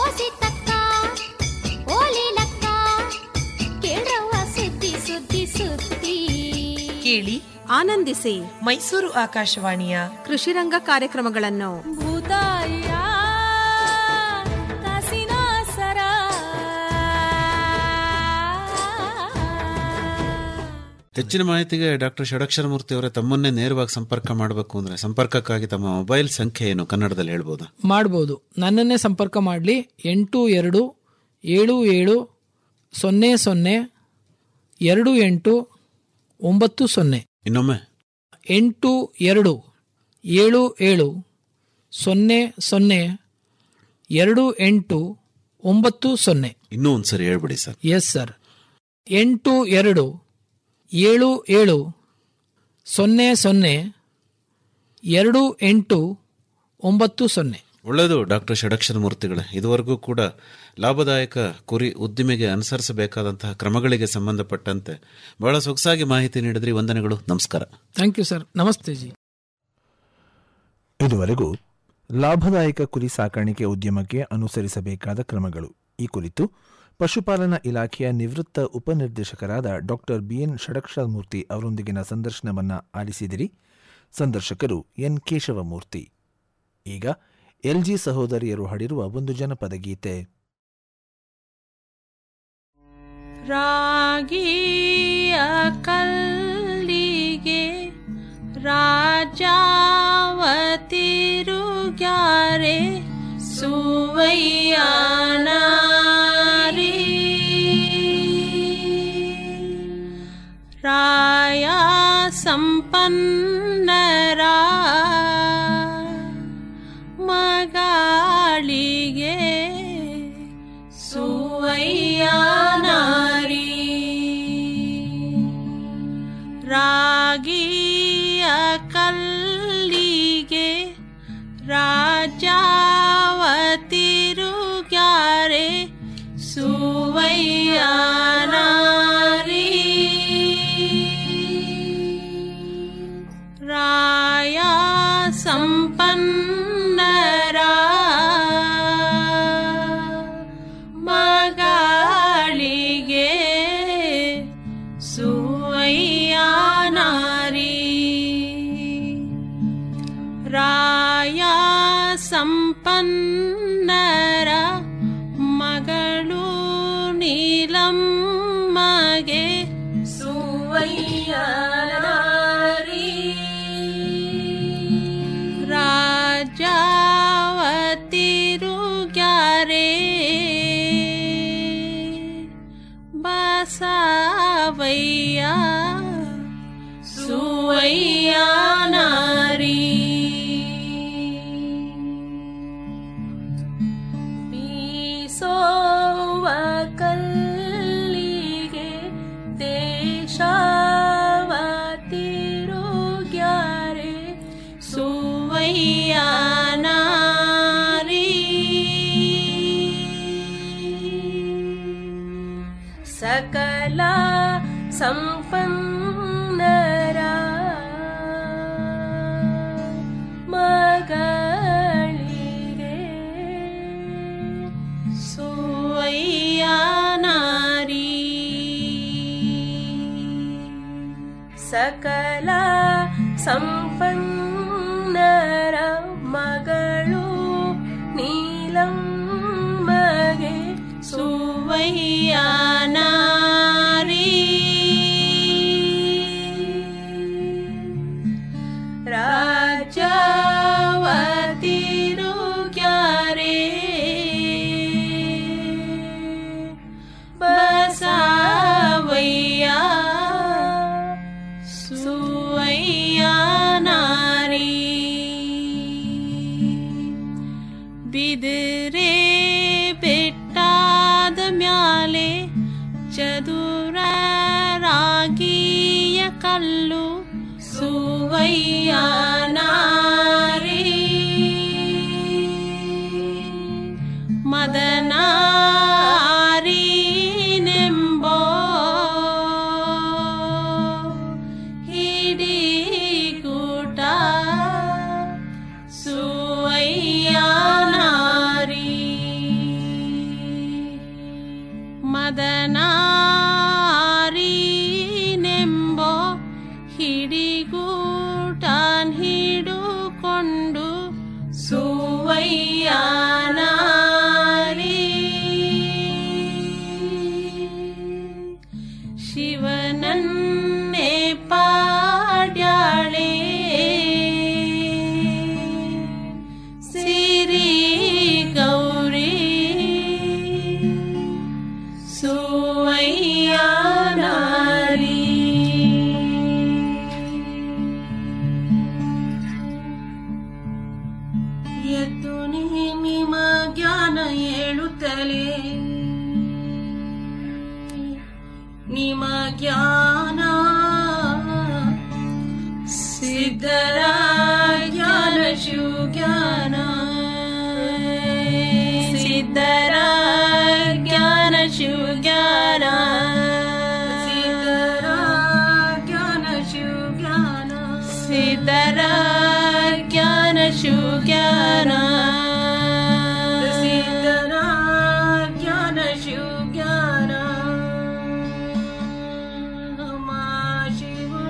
ಸುದ್ದಿ ಸುದ್ದಿ ಸುದ್ದಿ ಕೇಳಿ ಆನಂದಿಸಿ ಮೈಸೂರು ಆಕಾಶವಾಣಿಯ ಕೃಷಿ ರಂಗ ಕಾರ್ಯಕ್ರಮಗಳನ್ನು ಭೂತಾಯ ಕಾಸಿನ ಸರ ಹೆಚ್ಚಿನ ಮಾಹಿತಿಗೆ ಡಾಕ್ಟರ್ ಷಡಕ್ಷರ ಮೂರ್ತಿ ಅವರೇ ತಮ್ಮನ್ನೇ ನೇರವಾಗಿ ಸಂಪರ್ಕ ಮಾಡಬೇಕು ಅಂದ್ರೆ ಸಂಪರ್ಕಕ್ಕಾಗಿ ತಮ್ಮ ಮೊಬೈಲ್ ಸಂಖ್ಯೆ ಏನು ಕನ್ನಡದಲ್ಲಿ ಹೇಳ್ಬೋದಾ ಮಾಡ್ಬೋದು ನನ್ನನ್ನೇ ಸಂಪರ್ಕ ಮಾಡಲಿ ಎಂಟು ಎರಡು ಏಳು ಏಳು ಸೊನ್ನೆ ಸೊನ್ನೆ ಎರಡು ಎಂಟು ಒಂಬತ್ತು ಸೊನ್ನೆ ಇನ್ನೊಮ್ಮೆ ಎಂಟು ಎರಡು ಏಳು ಏಳು ಸೊನ್ನೆ ಸೊನ್ನೆ ಎರಡು ಎಂಟು ಒಂಬತ್ತು ಸೊನ್ನೆ ಇನ್ನೂ ಒಂದ್ಸರಿ ಹೇಳ್ಬಿಡಿ ಸರ್ ಎಸ್ ಸರ್ ಎಂಟು ಎರಡು ಏಳು ಏಳು ಸೊನ್ನೆ ಸೊನ್ನೆ ಎರಡು ಎಂಟು ಒಂಬತ್ತು ಸೊನ್ನೆ ಒಳ್ಳೆಯದು ಡಾಕ್ಟರ್ ಷಡಕ್ಷರ ಮೂರ್ತಿಗಳೇ ಇದುವರೆಗೂ ಕೂಡ ಲಾಭದಾಯಕ ಕುರಿ ಉದ್ದಿಮೆಗೆ ಅನುಸರಿಸಬೇಕಾದಂತಹ ಕ್ರಮಗಳಿಗೆ ಸಂಬಂಧಪಟ್ಟಂತೆ ಬಹಳ ಸೊಗಸಾಗಿ ಮಾಹಿತಿ ನೀಡಿದ್ರಿ ವಂದನೆಗಳು ನಮಸ್ಕಾರ ಥ್ಯಾಂಕ್ ಯು ಸರ್ ನಮಸ್ತೆ ಜಿ ಇದುವರೆಗೂ ಲಾಭದಾಯಕ ಕುರಿ ಸಾಕಾಣಿಕೆ ಉದ್ಯಮಕ್ಕೆ ಅನುಸರಿಸಬೇಕಾದ ಕ್ರಮಗಳು ಈ ಕುರಿತು ಪಶುಪಾಲನಾ ಇಲಾಖೆಯ ನಿವೃತ್ತ ಉಪನಿರ್ದೇಶಕರಾದ ಡಾಕ್ಟರ್ ಬಿಎನ್ ಷಡಕ್ಷರಮೂರ್ತಿ ಅವರೊಂದಿಗಿನ ಸಂದರ್ಶನವನ್ನ ಆಲಿಸಿದಿರಿ ಸಂದರ್ಶಕರು ಎನ್ ಕೇಶವಮೂರ್ತಿ ಈಗ ಎಲ್ಜಿ ಸಹೋದರಿಯರು ಹಾಡಿರುವ ಒಂದು ಜನಪದ ಗೀತೆ ರಾಗಿಯ ಕಲ್ಲಿಗೆ ರಾಜಾವತಿರುಗ್ಯಾರೆ ಸುವಯ್ಯನಾರಿ ರಾಯ ಸಂಪನ್ನರ ಮಗಳಿಗೆ ಸುವಯ್ಯನಾರಿ ರಾಗಿಯ ಕಲ್ಲಿಗೆ ರಾಜಾವತಿರುಗ್ಯಾರೆ ಸುವಯ್ಯನಾರಿ ರಾಯ ಸಂಪನ್ನರ ಮಗಳಿಗೆ ಸುವಯ್ಯನಾರಿ ರಾಯ ಸಂಪನ್ನರ ಮಗಳು ನೀಲಮ್ಮಗೆ ಸುವಯ್ಯನಾರಿ ರಾಜಾವತಿರುಗ್ಯಾರೆ ಬಸವಯ್ಯ ಸುವಯ್ಯನಾರಿ ಬೀಸೋವ ಕಲ್ಲಿಗೆ ದೇಶವತಿರುಗ್ಯಾರೆ ಸುವಯ್ಯನಾರಿ ಸಕಲ ಸಂಪನ್ನರ ಮಗಳಿಗೆ ಸುವಯ್ಯನಾರಿ ಸಕಲ ಸಂಪನ್ನರ ಮಗಳು ನೀಲಮ್ಮಗೆ ಸುವಯ್ಯನಾರಿ ರಾಜಾವತಿರುಗ್ಯಾರೆ ಬಸವಯ್ಯ ಸುವಯ್ಯನಾರಿ ಬಿದಿರೆ ಬೆಟ್ಟಾದ ಮ್ಯಾಲೆ ಚದುರ ರಾಗಿಯ ಕಲ್ಲು ಸುವಯ್ಯನಾರಿ ಮದನಾರಿನೆಂಬೋ ಹಿಡಿಗೂಟ ಸುವಯ್ಯನಾರಿ ಮದನಾರಿನೆಂಬೋ ಹಿಡಿಗೂಟನ್ ಹಿಡುಕೊಂಡು ಸುವಯ್ಯನಾರಿ ಶಿವನನ್ನೇ ಪಾಡ್ಯಾಳೆ ಸಿರಿ ಗೌರಿ ಸುವಯ್ಯನಾರಿ ಹೇಳುತ್ತಲೇ ನಿಮ್ಮ ಜ್ಞಾನ ಸಿದ್ಧರ ಜ್ಞಾನ ಶಿವಜ್ಞಾನ ಸಿದ್ಧರ ಜ್ಞಾನ ಶಿವಜ್ಞಾನ ಸಿದ್ಧರ ಜ್ಞಾನ ಶಿವಜ್ಞಾನ ಸಿದ್ಧರ ಜ್ಞಾನ ಶಿವಜ್ಞಾನ